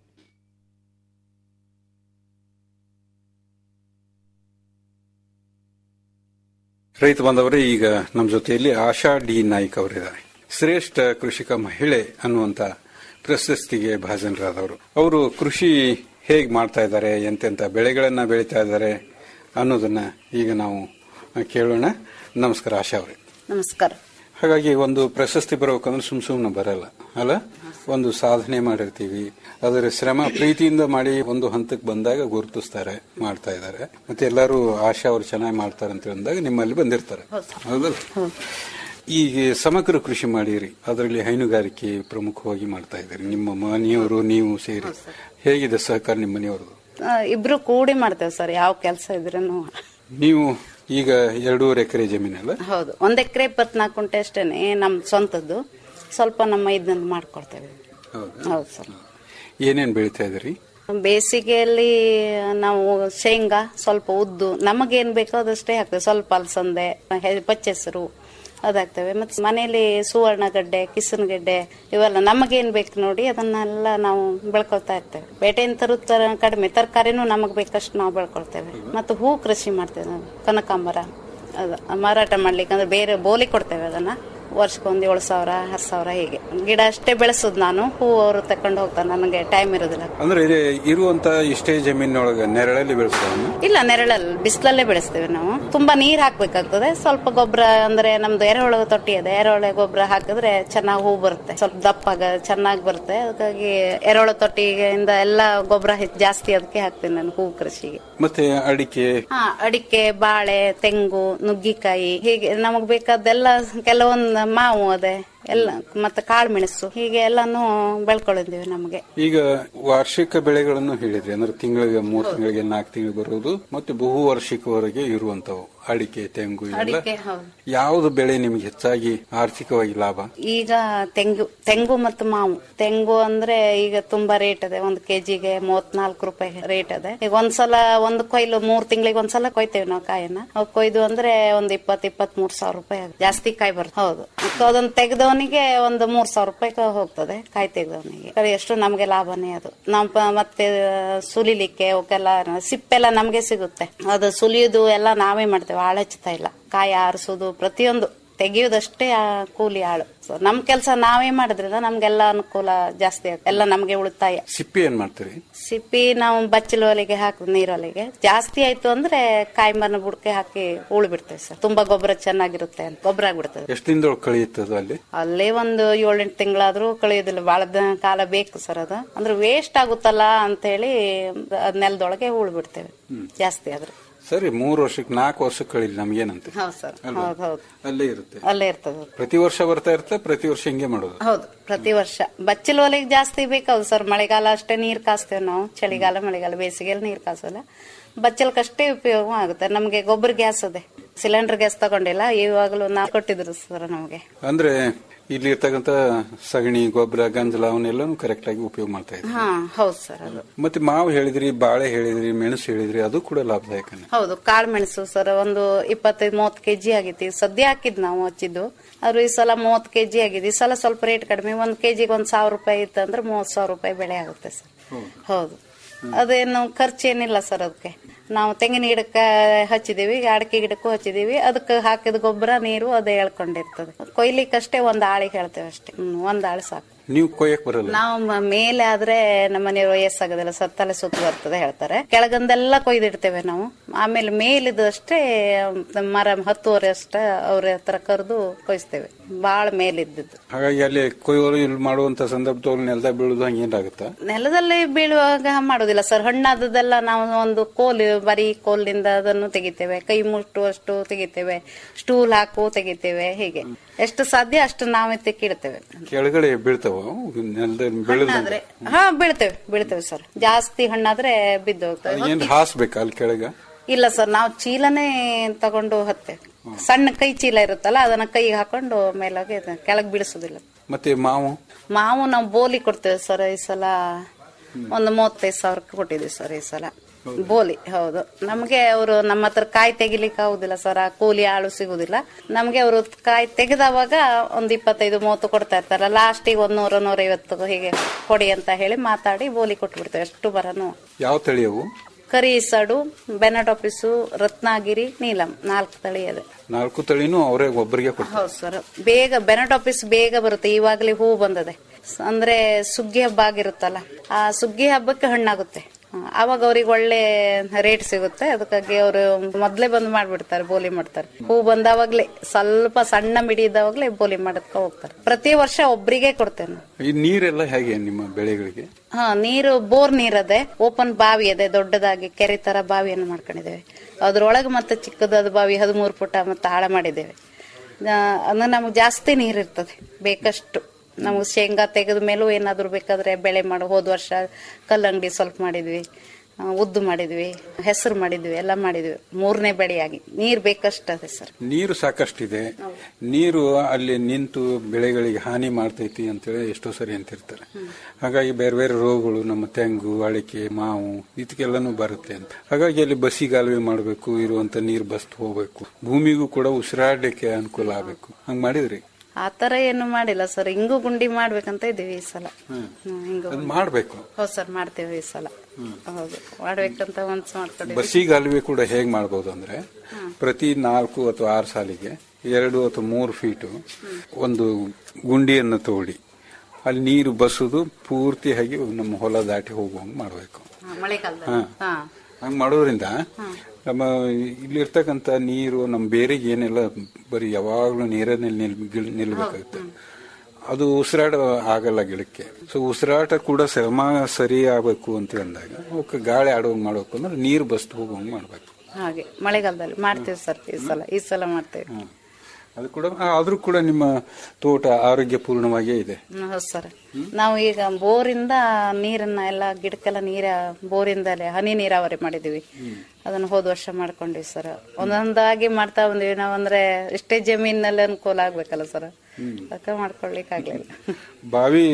ರೈತ ಬಾಂಧವರೇ ಈಗ ನಮ್ಮ ಜೊತೆಯಲ್ಲಿ ಆಶಾ ಡಿ ನಾಯ್ಕ್ ಅವರಿದ್ದಾರೆ ಶ್ರೇಷ್ಠ ಕೃಷಿಕ ಮಹಿಳೆ ಅನ್ನುವಂತ ಪ್ರಶಸ್ತಿಗೆ ಭಾಜನರಾದವರು ಅವರು ಕೃಷಿ ಹೇಗೆ ಮಾಡ್ತಾ ಇದ್ದಾರೆ ಎಂತೆಂತ ಬೆಳೆಗಳನ್ನ ಬೆಳೀತಾ ಇದ್ದಾರೆ ಅನ್ನೋದನ್ನ ಈಗ ನಾವು ಕೇಳೋಣ ನಮಸ್ಕಾರ ಆಶಾ ಅವರೇ ನಮಸ್ಕಾರ ಹಾಗಾಗಿ ಒಂದು ಪ್ರಶಸ್ತಿ ಬರಬೇಕಂದ್ರೆ ಸುಮ್ ಸುಮ್ನೆ ಬರಲ್ಲ ಅಲ್ಲ ಒಂದು ಸಾಧನೆ ಮಾಡಿರ್ತೀವಿ ಅದರ ಶ್ರಮ ಪ್ರೀತಿಯಿಂದ ಮಾಡಿ ಒಂದು ಹಂತಕ್ಕೆ ಬಂದಾಗ ಗುರುತಿಸ್ತಾರೆ ಮಾಡ್ತಾ ಇದ್ದಾರೆ ಮತ್ತೆ ಎಲ್ಲರೂ ಆಶಾ ಅವರು ಚೆನ್ನಾಗಿ ಮಾಡ್ತಾರೆ ಅಂತ ಅಂದಾಗ ನಿಮ್ಮಲ್ಲಿ ಬಂದಿರ್ತಾರೆ ಹೌದಲ್ಲ ಈಗ ಸಮಗ್ರ ಕೃಷಿ ಮಾಡಿರಿ ಅದರಲ್ಲಿ ಹೈನುಗಾರಿಕೆ ಪ್ರಮುಖವಾಗಿ ಮಾಡ್ತಾ ಇದ್ದೀರಿ ನಿಮ್ಮ ಮನೆಯವರು ನೀವು ಸೇರಿ ಹೇಗಿದೆ ಸಹಕಾರ ನಿಮ್ಮ ಮನೆಯವ್ರದ್ದು ಆ, ಇಬ್ರು ಕೂಡಿ ಮಾಡ್ತೇವೆ ಸರ್ ಯಾವ ಕೆಲಸ ಇದ್ರೂ ನೀವು ಈಗ ಎರಡೂವರೆ ಎಕರೆ ಜಮೀನಲ್ಲ ಹೌದು ಒಂದ್ ಎಕರೆ ಇಪ್ಪತ್ನಾಲ್ಕು ಕುಂಟೆ ಅಷ್ಟೇನೆ ನಮ್ ಸ್ವಂತದ್ದು ಸ್ವಲ್ಪ ನಮ್ಮ ಇದನ್ನ ಮಾಡ್ಕೊಳ್ತೇವೆ ಹೌದಾ ಹೌದು ಸರ್ ಏನೇನ್ ಬೆಳಿತಾ ಇದ್ದೀರಿ ಬೇಸಿಗೆಯಲ್ಲಿ ನಾವು ಶೇಂಗಾ ಸ್ವಲ್ಪ ಉದ್ದು ನಮಗೇನ್ ಬೇಕೋ ಅದಷ್ಟೇ ಹಾಕ್ತೇವೆ ಸ್ವಲ್ಪ ಅಲಸಂದೆ ಹೆ- ಪಚ್ಚೆಸರು ಅದಾಗ್ತೇವೆ ಮತ್ತೆ ಮನೆಯಲ್ಲಿ ಸುವರ್ಣಗಡ್ಡೆ ಕಿಸನಗಡ್ಡೆ ಇವೆಲ್ಲ ನಮಗೇನ್ ಬೇಕು ನೋಡಿ ಅದನ್ನೆಲ್ಲ ನಾವು ಬೆಳ್ಕೊಳ್ತಾ ಇರ್ತೇವೆ ಬೇಟೆಯಿಂದ ತರುತ್ತರ ಕಡಿಮೆ ತರಕಾರಿನೂ ನಮಗ್ ಬೇಕಷ್ಟು ನಾವು ಬೆಳ್ಕೊಳ್ತೇವೆ ಮತ್ತೆ ಹೂ ಕೃಷಿ ಮಾಡ್ತೇವೆ ನಾವು ಕನಕಾಂಬರ ಅದ ಮಾರಾಟ ಮಾಡ್ಲಿಕ್ಕೆ ಅಂದ್ರೆ ಬೇರೆ ಬೋಲಿ ಕೊಡ್ತೇವೆ ಅದನ್ನ ವರ್ಷಕ್ಕೊಂದು ಏಳು ಸಾವಿರ ಹತ್ತು ಸಾವಿರ ಹೀಗೆ ಗಿಡ ಅಷ್ಟೇ ಬೆಳೆಸೋದು ನಾನು ಹೂ ಅವರು ತಕೊಂಡು ಹೋಗ್ತಾರೆ ನನಗೆ ಟೈಮ್ ಇರೋದಿಲ್ಲ ಅಂದ್ರೆ ಇದು ಇರುವಂತ ಇಷ್ಟೇ ಜಮೀನೊಳಗ ನೆರಳಲ್ಲಿ ಬೆಳೆಸೋಣ ಇಲ್ಲ ನೆರಳಲ್ಲಿ ಬಿಸಿಲಲ್ಲೇ ಬೆಳೆಸ್ತೇವೆ ನಾವು ತುಂಬಾ ನೀರ್ ಹಾಕ್ಬೇಕಾಗ್ತದೆ ಸ್ವಲ್ಪ ಗೊಬ್ಬರ ಅಂದ್ರೆ ನಮ್ದು ಎರೆಹುಳ ತೊಟ್ಟಿ ಇದೆ ಎರೆಹುಳ ಗೊಬ್ಬರ ಹಾಕಿದ್ರೆ ಚೆನ್ನಾಗಿ ಹೂ ಬರುತ್ತೆ ಸ್ವಲ್ಪ ದಪ್ಪಾಗ ಚೆನ್ನಾಗಿ ಬರುತ್ತೆ ಅದಕ್ಕಾಗಿ ಎರೆಹುಳ ತೊಟ್ಟಿಯಿಂದ ಎಲ್ಲ ಗೊಬ್ಬರ ಜಾಸ್ತಿ ಅದಕ್ಕೆ ಹಾಕ್ತೇನೆ ನಾನು ಹೂ ಕೃಷಿಗೆ ಮತ್ತೆ ಅಡಿಕೆ ಹಾ ಅಡಿಕೆ ಬಾಳೆ ತೆಂಗು ನುಗ್ಗಿಕಾಯಿ ಹೀಗೆ ನಮಗ್ ಬೇಕಾದ್ದೆಲ್ಲ ಕೆಲವೊಂದು ಮಾವು ಅದೇ ಎಲ್ಲ ಮತ್ತೆ ಕಾಳುಮೆಣಸು ಹೀಗೆ ಎಲ್ಲಾನು ಬೆಳ್ಕೊಂಡಿದ್ದೀವಿ ನಮಗೆ ಈಗ ವಾರ್ಷಿಕ ಬೆಳೆಗಳನ್ನು ಹೇಳಿದ್ರಿ ಅಂದ್ರೆ ತಿಂಗಳಿಗೆ ಮೂರು ತಿಂಗಳಿಗೆ ನಾಲ್ಕು ತಿಂಗಳು ಬರುವುದು ಮತ್ತೆ ಬಹು ವಾರ್ಷಿಕವರೆಗೆ ಇರುವಂತವು ಅಡಿಕೆ ತೆಂಗು ಇವೆಲ್ಲ ಅಡಿಕೆ ಹೌದು ಯಾವ್ದು ಬೆಳೆ ನಿಮ್ಗೆ ಹೆಚ್ಚಾಗಿ ಆರ್ಥಿಕವಾಗಿ ಲಾಭ ಈಗ ತೆಂಗು ತೆಂಗು ಮತ್ತು ಮಾವು ತೆಂಗು ಅಂದ್ರೆ ಈಗ ತುಂಬಾ ರೇಟ್ ಇದೆ ಒಂದು ಕೆಜಿಗೆ ಮೂವತ್ನಾಲ್ಕು ರೂಪಾಯಿ ರೇಟ್ ಇದೆ ಈಗ ಒಂದ್ಸಲ ಒಂದು ಕೊಯ್ಲು ಮೂರ್ ತಿಂಗಳಿಗೆ ಒಂದ್ಸಲ ಕೊಯ್ತೇವೆ ನಾವು ಕಾಯಿನ ಅವ್ ಕೊಯ್ದು ಅಂದ್ರೆ ಒಂದ್ ಇಪ್ಪತ್ ಇಪ್ಪತ್ ಮೂರ್ ಸಾವಿರ ರೂಪಾಯಿ ಆಗುತ್ತೆ. ಜಾಸ್ತಿ ಕಾಯಿ ಬರುತ್ತೆ ಹೌದು ಅದನ್ನ ತೆಗೆದು ತೆಗೆದವನಿಗೆ ಒಂದು ಮೂರ್ ಸಾವಿರ ರೂಪಾಯಿ ಕ- ಹೋಗ್ತದೆ ಕಾಯಿ ತೆಗೆದವನಿಗೆ ಎಷ್ಟು ನಮ್ಗೆ ಲಾಭನೇ ಅದು ನಾವು ಪ- ಮತ್ತೆ ಸುಲಿಲಿಕ್ಕೆ ಅವಕ್ಕೆಲ್ಲ ಸಿಪ್ಪೆಲ್ಲ ನಮ್ಗೆ ಸಿಗುತ್ತೆ ಅದು ಸುಲಿಯೋದು ಎಲ್ಲ ನಾವೇ ಮಾಡ್ತೇವೆ ಆಳು ಹಚ್ತಾ ಇಲ್ಲ ಕಾಯಿ ಆರಿಸೋದು ಪ್ರತಿಯೊಂದು ತೆಗೆಯೋದಷ್ಟೇ ಆ ಕೂಲಿ ಆಳು ಸೊ ನಮ್ ಕೆಲಸ ನಾವೇ ಮಾಡಿದ್ರಿಂದ ನಮ್ಗೆಲ್ಲ ಅನುಕೂಲ ಜಾಸ್ತಿ ಆಗುತ್ತೆ ಎಲ್ಲ ನಮ್ಗೆ ಉಳಿತಾಯ ಸಿಪ್ಪಿ ಏನ್ ಮಾಡ್ತೀರಿ ಸಿಪ್ಪಿ ನಾವು ಬಚ್ಚಲು ಒಲೆಗೆ ಹಾಕಿ ನೀರೊಲೆಗೆ ಜಾಸ್ತಿ ಆಯ್ತು ಅಂದ್ರೆ ಕಾಯಿ ಮರ ಬುಡಕೆ ಹಾಕಿ ಉಳು ಬಿಡ್ತೇವೆ ಸರ್ ತುಂಬಾ ಗೊಬ್ಬರ ಚೆನ್ನಾಗಿರುತ್ತೆ ಅಂತ ಗೊಬ್ಬರ ಆಗ್ಬಿಡ್ತದೆ ಎಷ್ಟು ದಿನದೊಳಗೆ ಕಳಿಯುತ್ತದು ಅಲ್ಲಿ ಅಲ್ಲೇ ಒಂದು ಏಳೆಂಟು ತಿಂಗಳಾದ್ರೂ ಕಳಿಯೋದಿಲ್ಲ ಬಹಳ ದ- ಕಾಲ ಬೇಕು ಸರ್ ಅದು ಅಂದ್ರೆ ವೇಸ್ಟ್ ಆಗುತ್ತಲ್ಲ ಅಂತ ಹೇಳಿ ಅದ್ ನೆಲದೊಳಗೆ ಉಳು ಬಿಡ್ತೇವೆ ಜಾಸ್ತಿ ಆದ್ರೆ ಸರಿ ಮೂರು ವರ್ಷಕ್ಕೆ ನಾಲ್ಕು ವರ್ಷಕ್ಕೆ ಕಳೀಲಿ ನಮ್ಗೇನಂತೆ ಹೌದು ಸರ್ ಅಲ್ವಾ? ಹೌದು ಹೌದು ಅಲ್ಲೇ ಇರುತ್ತೆ ಅಲ್ಲೇ ಇರ್ತದೆ ಅದು. ಪ್ರತಿ ವರ್ಷ ಬರ್ತಾ ಇರುತ್ತೆ ಪ್ರತಿ ವರ್ಷ ಹಿಂಗೆ ಮಾಡೋದು ಹೌದು ಪ್ರತಿ ವರ್ಷ ಬಚ್ಚಲು ಒಲೆಗೆ ಜಾಸ್ತಿ ಬೇಕಾವ್ ಸರ್ ಮಳೆಗಾಲ ಅಷ್ಟೇ ನೀರ್ ಕಾಸ್ತೇವೆ ನಾವು ಚಳಿಗಾಲ ಮಳೆಗಾಲ ಬೇಸಿಗೆಯಲ್ಲಿ ನೀರ್ ಕಾಸಲ್ಲ ಬಚ್ಚಲ್ಕಷ್ಟೇ ಉಪಯೋಗ ಆಗುತ್ತೆ ನಮ್ಗೆ ಗೊಬ್ಬರ ಗ್ಯಾಸ್ ಅದೇ ಸಿಲಿಂಡರ್ ಗ್ಯಾಸ್ ತಗೊಂಡಿಲ್ಲ ಇವಾಗಲೂ ನಾವು ಕೊಟ್ಟಿದ್ರು ಸರ್ ನಮ್ಗೆ ಅಂದ್ರೆ ಇಲ್ಲಿ ಇರ್ತಕ್ಕಂಥ ಸಗಣಿ ಗೊಬ್ಬರ ಗಂಜಲ ಅವನ್ನೆಲ್ಲನೂ ಕರೆಕ್ಟ್ ಆಗಿ ಉಪಯೋಗ ಮಾಡ್ತಾ ಇದ್ರಿ ಹಾ ಹೌದು ಸರ್ ಅದು ಮತ್ತೆ ಮಾವು ಹೇಳಿದ್ರಿ ಬಾಳೆ ಹೇಳಿದ್ರಿ ಮೆಣಸು ಹೇಳಿದ್ರಿ ಅದು ಕೂಡ ಲಾಭದಾಯಕನೇ ಹೌದು ಕಾಳು ಮೆಣಸು ಸರ್ ಒಂದು ಇಪ್ಪತ್ತೈದು ಮೂವತ್ತು ಕೆಜಿ ಆಗೈತಿ ಸದ್ಯ ಹಾಕಿದ್ ನಾವು ಹಚ್ಚಿದ್ದು ಆದ್ರೆ ಈ ಸಲ ಮೂವತ್ತು ಕೆಜಿ ಆಗಿದೆ ಈ ಸಲ ಸ್ವಲ್ಪ ರೇಟ್ ಕಡಿಮೆ ಒಂದ್ ಕೆಜಿಗೆ ಒಂದ್ ಸಾವಿರ ರೂಪಾಯಿ ಇತ್ತು ಅಂದ್ರೆ ಮೂವತ್ ಸಾವಿರ ರೂಪಾಯಿ ಬೆಳೆ ಆಗುತ್ತೆ ಸರ್ ಹೌದು ಅದೇನು ಖರ್ಚು ಏನಿಲ್ಲ ಸರ್ ಅದಕ್ಕೆ ನಾವು ತೆಂಗಿನ ಗಿಡಕ್ಕೆ ಹಚ್ಚಿದೀವಿ ಅಡಿಕೆ ಗಿಡಕ್ಕೂ ಹಚ್ಚಿದೀವಿ ಅದಕ್ಕೆ ಹಾಕಿದ ಗೊಬ್ಬರ ನೀರು ಅದೇ ಹೇಳ್ಕೊಂಡಿರ್ತದೆ ಕೊಯ್ಲಿಕ್ಕಷ್ಟೇ ಒಂದ್ ಆಳಿಗೆ ಹೇಳ್ತೇವೆ ಅಷ್ಟೇ ಹ್ಮ್, ಒಂದ್ ಆಳು ಸಾಕು ನೀವು ಕೊಯ್ಯಕ್ ಬರಲ್ಲ ನಾವು ಮ- ಮೇಲೆ ಆದ್ರೆ ನಮ್ಮ ಮನೆಯವರು ವಯಸ್ಸಾಗೋದಿಲ್ಲ ಸತ್ತಲೆ ಸುತ್ತು ಬರ್ತದೆ ಹೇಳ್ತಾರೆ ಕೆಳಗಂದೆಲ್ಲ ಕೊಯ್ದಿಡ್ತೇವೆ ನಾವು ಆಮೇಲೆ ಮೇಲಿದ್ದಷ್ಟೇ ಮರ ಹತ್ತುವರೆ ಅಷ್ಟೇ ಅವ್ರ ಹತ್ರ ಕರೆದು ಕೊಯ್ಸ್ತೇವೆ ಬಾಳ ಮೇಲಿದ್ದದ್ದು ಹಾಗಾಗಿ ಅಲ್ಲಿ ಕೊಯ್ಯೋರು ಇಲ್ಲಿ ಮಾಡುವಂತ ಸಂದರ್ಭದಲ್ಲಿ ನೆಲದಾಗ ಬೀಳುದು ಹಂಗೇನಾಗುತ್ತಾ ನೆಲದಲ್ಲಿ ಬೀಳುವಾಗ ಮಾಡೋದಿಲ್ಲ ಸರ್ ಹಣ್ಣಾದದೆಲ್ಲ ನಾವು ಒಂದು ಕೋಲು ಬರೀ ಕೋಲಿನಿಂದ ಅದನ್ನು ತೆಗಿತೇವೆ ಕೈ ಮುಟ್ಟುವಷ್ಟು ತೆಗಿತೇವೆ ಸ್ಟೂಲ್ ಹಾಕು ತೆಗಿತೇವೆ ಹೀಗೆ ಎಷ್ಟು ಸಾಧ್ಯ ಅಷ್ಟು ನಾವೇ ತೆಕ್ಕಿಡ್ತೇವೆ ಕೆಳಗಡೆ ಬೀಳ್ತಾವ ನೆಲದಲ್ಲಿ ಬೀಳದ ಹಣ್ಣಾದ್ರೆ ಹಾ ಬೀಳ್ತೇವೆ ಬೀಳ್ತೇವೆ ಸರ್ ಜಾಸ್ತಿ ಹಣ್ಣಾದ್ರೆ ಬಿದ್ದು ಹೋಗ್ತವೆ ಏನ್ ಹಾಸ್ಬೇಕಾ ಅಲ್ಲಿ ಕೆಳಗ ಇಲ್ಲ ಸರ್ ನಾವು ಚೀಲನೇ ತಗೊಂಡು ಹತ್ತೆ ಸಣ್ಣ ಕೈ ಚೀಲ ಇರುತ್ತಲ್ಲ ಅದನ್ನ ಕೈಗೆ ಹಾಕೊಂಡು ಮೇಲಾಗೆ ಕೆಳಗ್ ಬೀಳಿಸೋದಿಲ್ಲ ಮತ್ತೆ ಮಾವು ಮಾವು ನಾವು ಬೋಲಿ ಕೊಡ್ತೇವೆ ಸರ್ ಈ ಸಲ ಒಂದು ಮೂವತ್ತೈದು ಸಾವಿರಕ್ಕೆ ಕೊಟ್ಟಿದ್ದೀವಿ ಸರ್ ಈ ಸಲ ಬೋಲಿ ಹೌದು ನಮ್ಗೆ ಅವರು ನಮ್ಮ ಹತ್ರ ಕಾಯಿ ತೆಗಿಲಿಕ್ಕೆ ಆಗುದಿಲ್ಲ ಸರ್ ಆ ಕೂಲಿ ಆಳು ಸಿಗುದಿಲ್ಲ ನಮ್ಗೆ ಅವರು ಕಾಯಿ ತೆಗೆದವಾಗ ಒಂದ್ ಇಪ್ಪತ್ತೈದು ಮೂವತ್ತು ಕೊಡ್ತಾ ಇರ್ತಾರ ಲಾಸ್ಟಿಗೆ ಒಂದ್ ನೂರ ನೂರೈವತ್ತು ಹೀಗೆ ಕೊಡಿ ಅಂತ ಹೇಳಿ ಮಾತಾಡಿ ಬೋಲಿ ಕೊಟ್ಬಿಡ್ತೇವೆ ಎಷ್ಟು ಬರನು ಯಾವ ತಳಿ ಅವು ಕರಿ ಇಸಡು ಬೆನಟೋಪಿಸು ರತ್ನಾಗಿರಿ ನೀಲಂ ನಾಲ್ಕು ತಳಿ ಇದೆ ನಾಲ್ಕು ತಳಿನೂ ಅವರೇ ಒಬ್ಬರಿಗೆ ಕೊಡ್ತಾರೆ ಹೌದು ಸರ್ ಬೇಗ ಬೆನಟೋಪಿಸ್ ಬೇಗ ಬರುತ್ತೆ ಇವಾಗಲೇ ಹೂ ಬಂದದೆ ಸ- ಅಂದ್ರೆ ಸುಗ್ಗಿ ಹಬ್ಬ ಆಗಿರುತ್ತಲ್ಲ ಆ ಸುಗ್ಗಿ ಹಬ್ಬಕ್ಕೆ ಹಣ್ಣಾಗುತ್ತೆ ಹ, ಆವಾಗ ಅವ್ರಿಗೆ ಒಳ್ಳೆ ರೇಟ್ ಸಿಗುತ್ತೆ ಅದಕ್ಕಾಗಿ ಅವರು ಮೊದ್ಲೇ ಬಂದು ಮಾಡ್ಬಿಡ್ತಾರೆ ಬೋಲಿ ಮಾಡ್ತಾರೆ ಹೂ ಬಂದಾವಾಗ್ಲೇ ಸ್ವಲ್ಪ ಸಣ್ಣ ಮಿಡಿ ಇದ್ದಾವಾಗ್ಲೇ ಬೋಲಿ ಮಾಡಕ್ಕ ಹೋಗ್ತಾರೆ ಪ್ರತಿ ವರ್ಷ ಒಬ್ರಿಗೆ ಕೊಡ್ತೇವೆ ನಾವು ಈ ನೀರೆಲ್ಲ ಹೇಗೆ ನಿಮ್ಮ ಬೆಳೆಗಳಿಗೆ ಹಾ ನೀರು ಬೋರ್ ನೀರದೆ ಓಪನ್ ಬಾವಿ ಇದೆ ದೊಡ್ಡದಾಗಿ ಕೆರೆ ತರ ಬಾವಿಯನ್ನು ಮಾಡ್ಕೊಂಡಿದ್ದೇವೆ ಅದ್ರೊಳಗೆ ಮತ್ತೆ ಚಿಕ್ಕದಾದ ಬಾವಿ ಹದಿಮೂರು ಪುಟ ಮತ್ತೆ ಆಳ ಮಾಡಿದ್ದೇವೆ ಆ, ಅಂದ್ರೆ ನಮ್ಗೆ ಜಾಸ್ತಿ ನೀರು ಇರ್ತದೆ ಬೇಕಷ್ಟು ನಮ್ಗೆ ಶೇಂಗಾ ತೆಗೆದ ಮೇಲೂ ಏನಾದ್ರು ಬೇಕಾದ್ರೆ ಬೆಳೆ ಮಾಡಿ ಹೋದ ವರ್ಷ ಕಲ್ಲಂಗಡಿ ಸ್ವಲ್ಪ ಮಾಡಿದ್ವಿ ಆ, ಉದ್ದು ಮಾಡಿದ್ವಿ ಹೆಸರು ಮಾಡಿದ್ವಿ ಎಲ್ಲ ಮಾಡಿದ್ವಿ ಮೂರನೇ ಬೆಳೆಯಾಗಿ ನೀರು ಬೇಕಷ್ಟದೆ ಸರ್ ನೀರು ಸಾಕಷ್ಟಿದೆ ನೀರು ಅಲ್ಲಿ ನಿಂತು ಬೆಳೆಗಳಿಗೆ ಹಾನಿ ಮಾಡ್ತೈತಿ ಅಂತೇಳಿ ಎಷ್ಟೋ ಸರಿ ಅಂತಿರ್ತಾರೆ ಹಾಗಾಗಿ ಬೇರೆ ಬೇರೆ ರೋಗಗಳು ನಮ್ಮ ತೆಂಗು ಅಡಿಕೆ ಮಾವು ಇದಕ್ಕೆಲ್ಲನೂ ಬರುತ್ತೆ ಅಂತ ಹಾಗಾಗಿ ಅಲ್ಲಿ ಬಸಿಗಾಲುವೆ ಮಾಡಬೇಕು ಇರುವಂತ ನೀರು ಬಸ್ತು ಹೋಗ್ಬೇಕು ಭೂಮಿಗೂ ಕೂಡ ಉಸಿರಾಡಲಿಕ್ಕೆ ಅನುಕೂಲ ಆಗಬೇಕು ಹಂಗ್ ಮಾಡಿದ್ರಿ ಆ ತರ ಏನು ಮಾಡಿಲ್ಲ ಸರ್ ಹಿಂಗು ಗುಂಡಿ ಮಾಡ್ಬೇಕಂತ ಇದ್ದೀವಿ ಈ ಸಲ ಹ್ಮ್, ಹಿಂಗು ಅದ್ ಮಾಡ್ಬೇಕು ಹೌದು ಸರ್ ಮಾಡ್ತೇವೆ ಈ ಸಲ ಹೌದು ಮಾಡ್ಬೇಕಂತ ಮನ್ಸು ಮಾಡ್ಕೊಂಡಿದ್ವಿ ಬಸಿಗಾಲುವೆ ಕೂಡ ಹೇಗ್ ಮಾಡ್ಬೋದು ಅಂದ್ರೆ ಪ್ರತಿ ನಾಲ್ಕು ಅಥವಾ ಆರು ಸಾಲಿಗೆ ಎರಡು ಅಥವಾ ಮೂರು ಫೀಟು ಒಂದು ಗುಂಡಿಯನ್ನು ತೋಡಿ ಅಲ್ಲಿ ನೀರು ಬಸುದು ಪೂರ್ತಿಯಾಗಿ ನಮ್ಮ ಹೊಲ ದಾಟಿ ಹೋಗುವಂಗ್ ಮಾಡಬೇಕು ಹಾ, ಮಳೆಗಾಲದಲ್ಲಿ ಹಾ ಹಂಗ್ ಮಾಡೋದ್ರಿಂದ ನಮ್ಮ ಇಲ್ಲಿರ್ತಕ್ಕಂಥ ನೀರು ನಮ್ಮ ಬೇರೆಗೆ ಏನೆಲ್ಲ ಬರೀ ಯಾವಾಗ್ಲೂ ನೀರಲ್ಲಿ ನಿಲ್ ಗಿಲ್- ನಿಲ್ಬೇಕಾಗುತ್ತೆ ಅದು ಉಸಿರಾಟ ಆಗಲ್ಲ ಗಿಡಕ್ಕೆ ಸೊ ಉಸಿರಾಟ ಕೂಡ ಶ್ರಮ ಸರಿ ಆಗ್ಬೇಕು ಅಂತ ಅಂದಾಗ ಅವಕ್ಕೆ ಗಾಳಿ ಆಡುವಂಗ್ ಮಾಡ್ಬೇಕು ಅಂದ್ರೆ ನೀರು ಬಸ್ತು ಹೋಗುವಂಗ್ ಮಾಡ್ಬೇಕು ಹಾಗೆ ಮಳೆಗಾಲದಲ್ಲಿ ಮಾಡ್ತೇವೆ ಸರ್ ಈ ಸಲ ಈ ಸಲ ಮಾಡ್ತೇವೆ ಹ್ಮ್. ಅದು ಕೂಡ ಆದ್ರೂ ಕೂಡ ನಿಮ್ಮ ತೋಟ ಆರೋಗ್ಯಪೂರ್ಣವಾಗೇ ಇದೆ ಹ್ಮ್, ಹೌದು ಸರ್ ನಾವು ಈಗ ಬೋರಿಂದ ನೀರನ್ನ ಎಲ್ಲ ಗಿಡಕ್ಕೆಲ್ಲ ನೀರ ಬೋರಿಂದಲೇ ಹನಿ ನೀರಾವರಿ ಮಾಡಿದೀವಿ ಅದನ್ನ ಹೋದ ವರ್ಷ ಮಾಡ್ಕೊಂಡ್ವಿ ಸರ್ ಒಂದೊಂದಾಗಿ ಮಾಡ್ತಾ ಬಂದಿವಿ ನಾವಂದ್ರೆ ಇಷ್ಟೇ ಜಮೀನಲ್ಲಿ ಅನುಕೂಲ ಆಗ್ಬೇಕಲ್ಲ ಸರ್ ಅದಕ್ಕೆ ಮಾಡ್ಕೊಳ್ಲಿಕ್ಕೆ ಆಗ್ಲಿಲ್ಲ ಬಾವಿ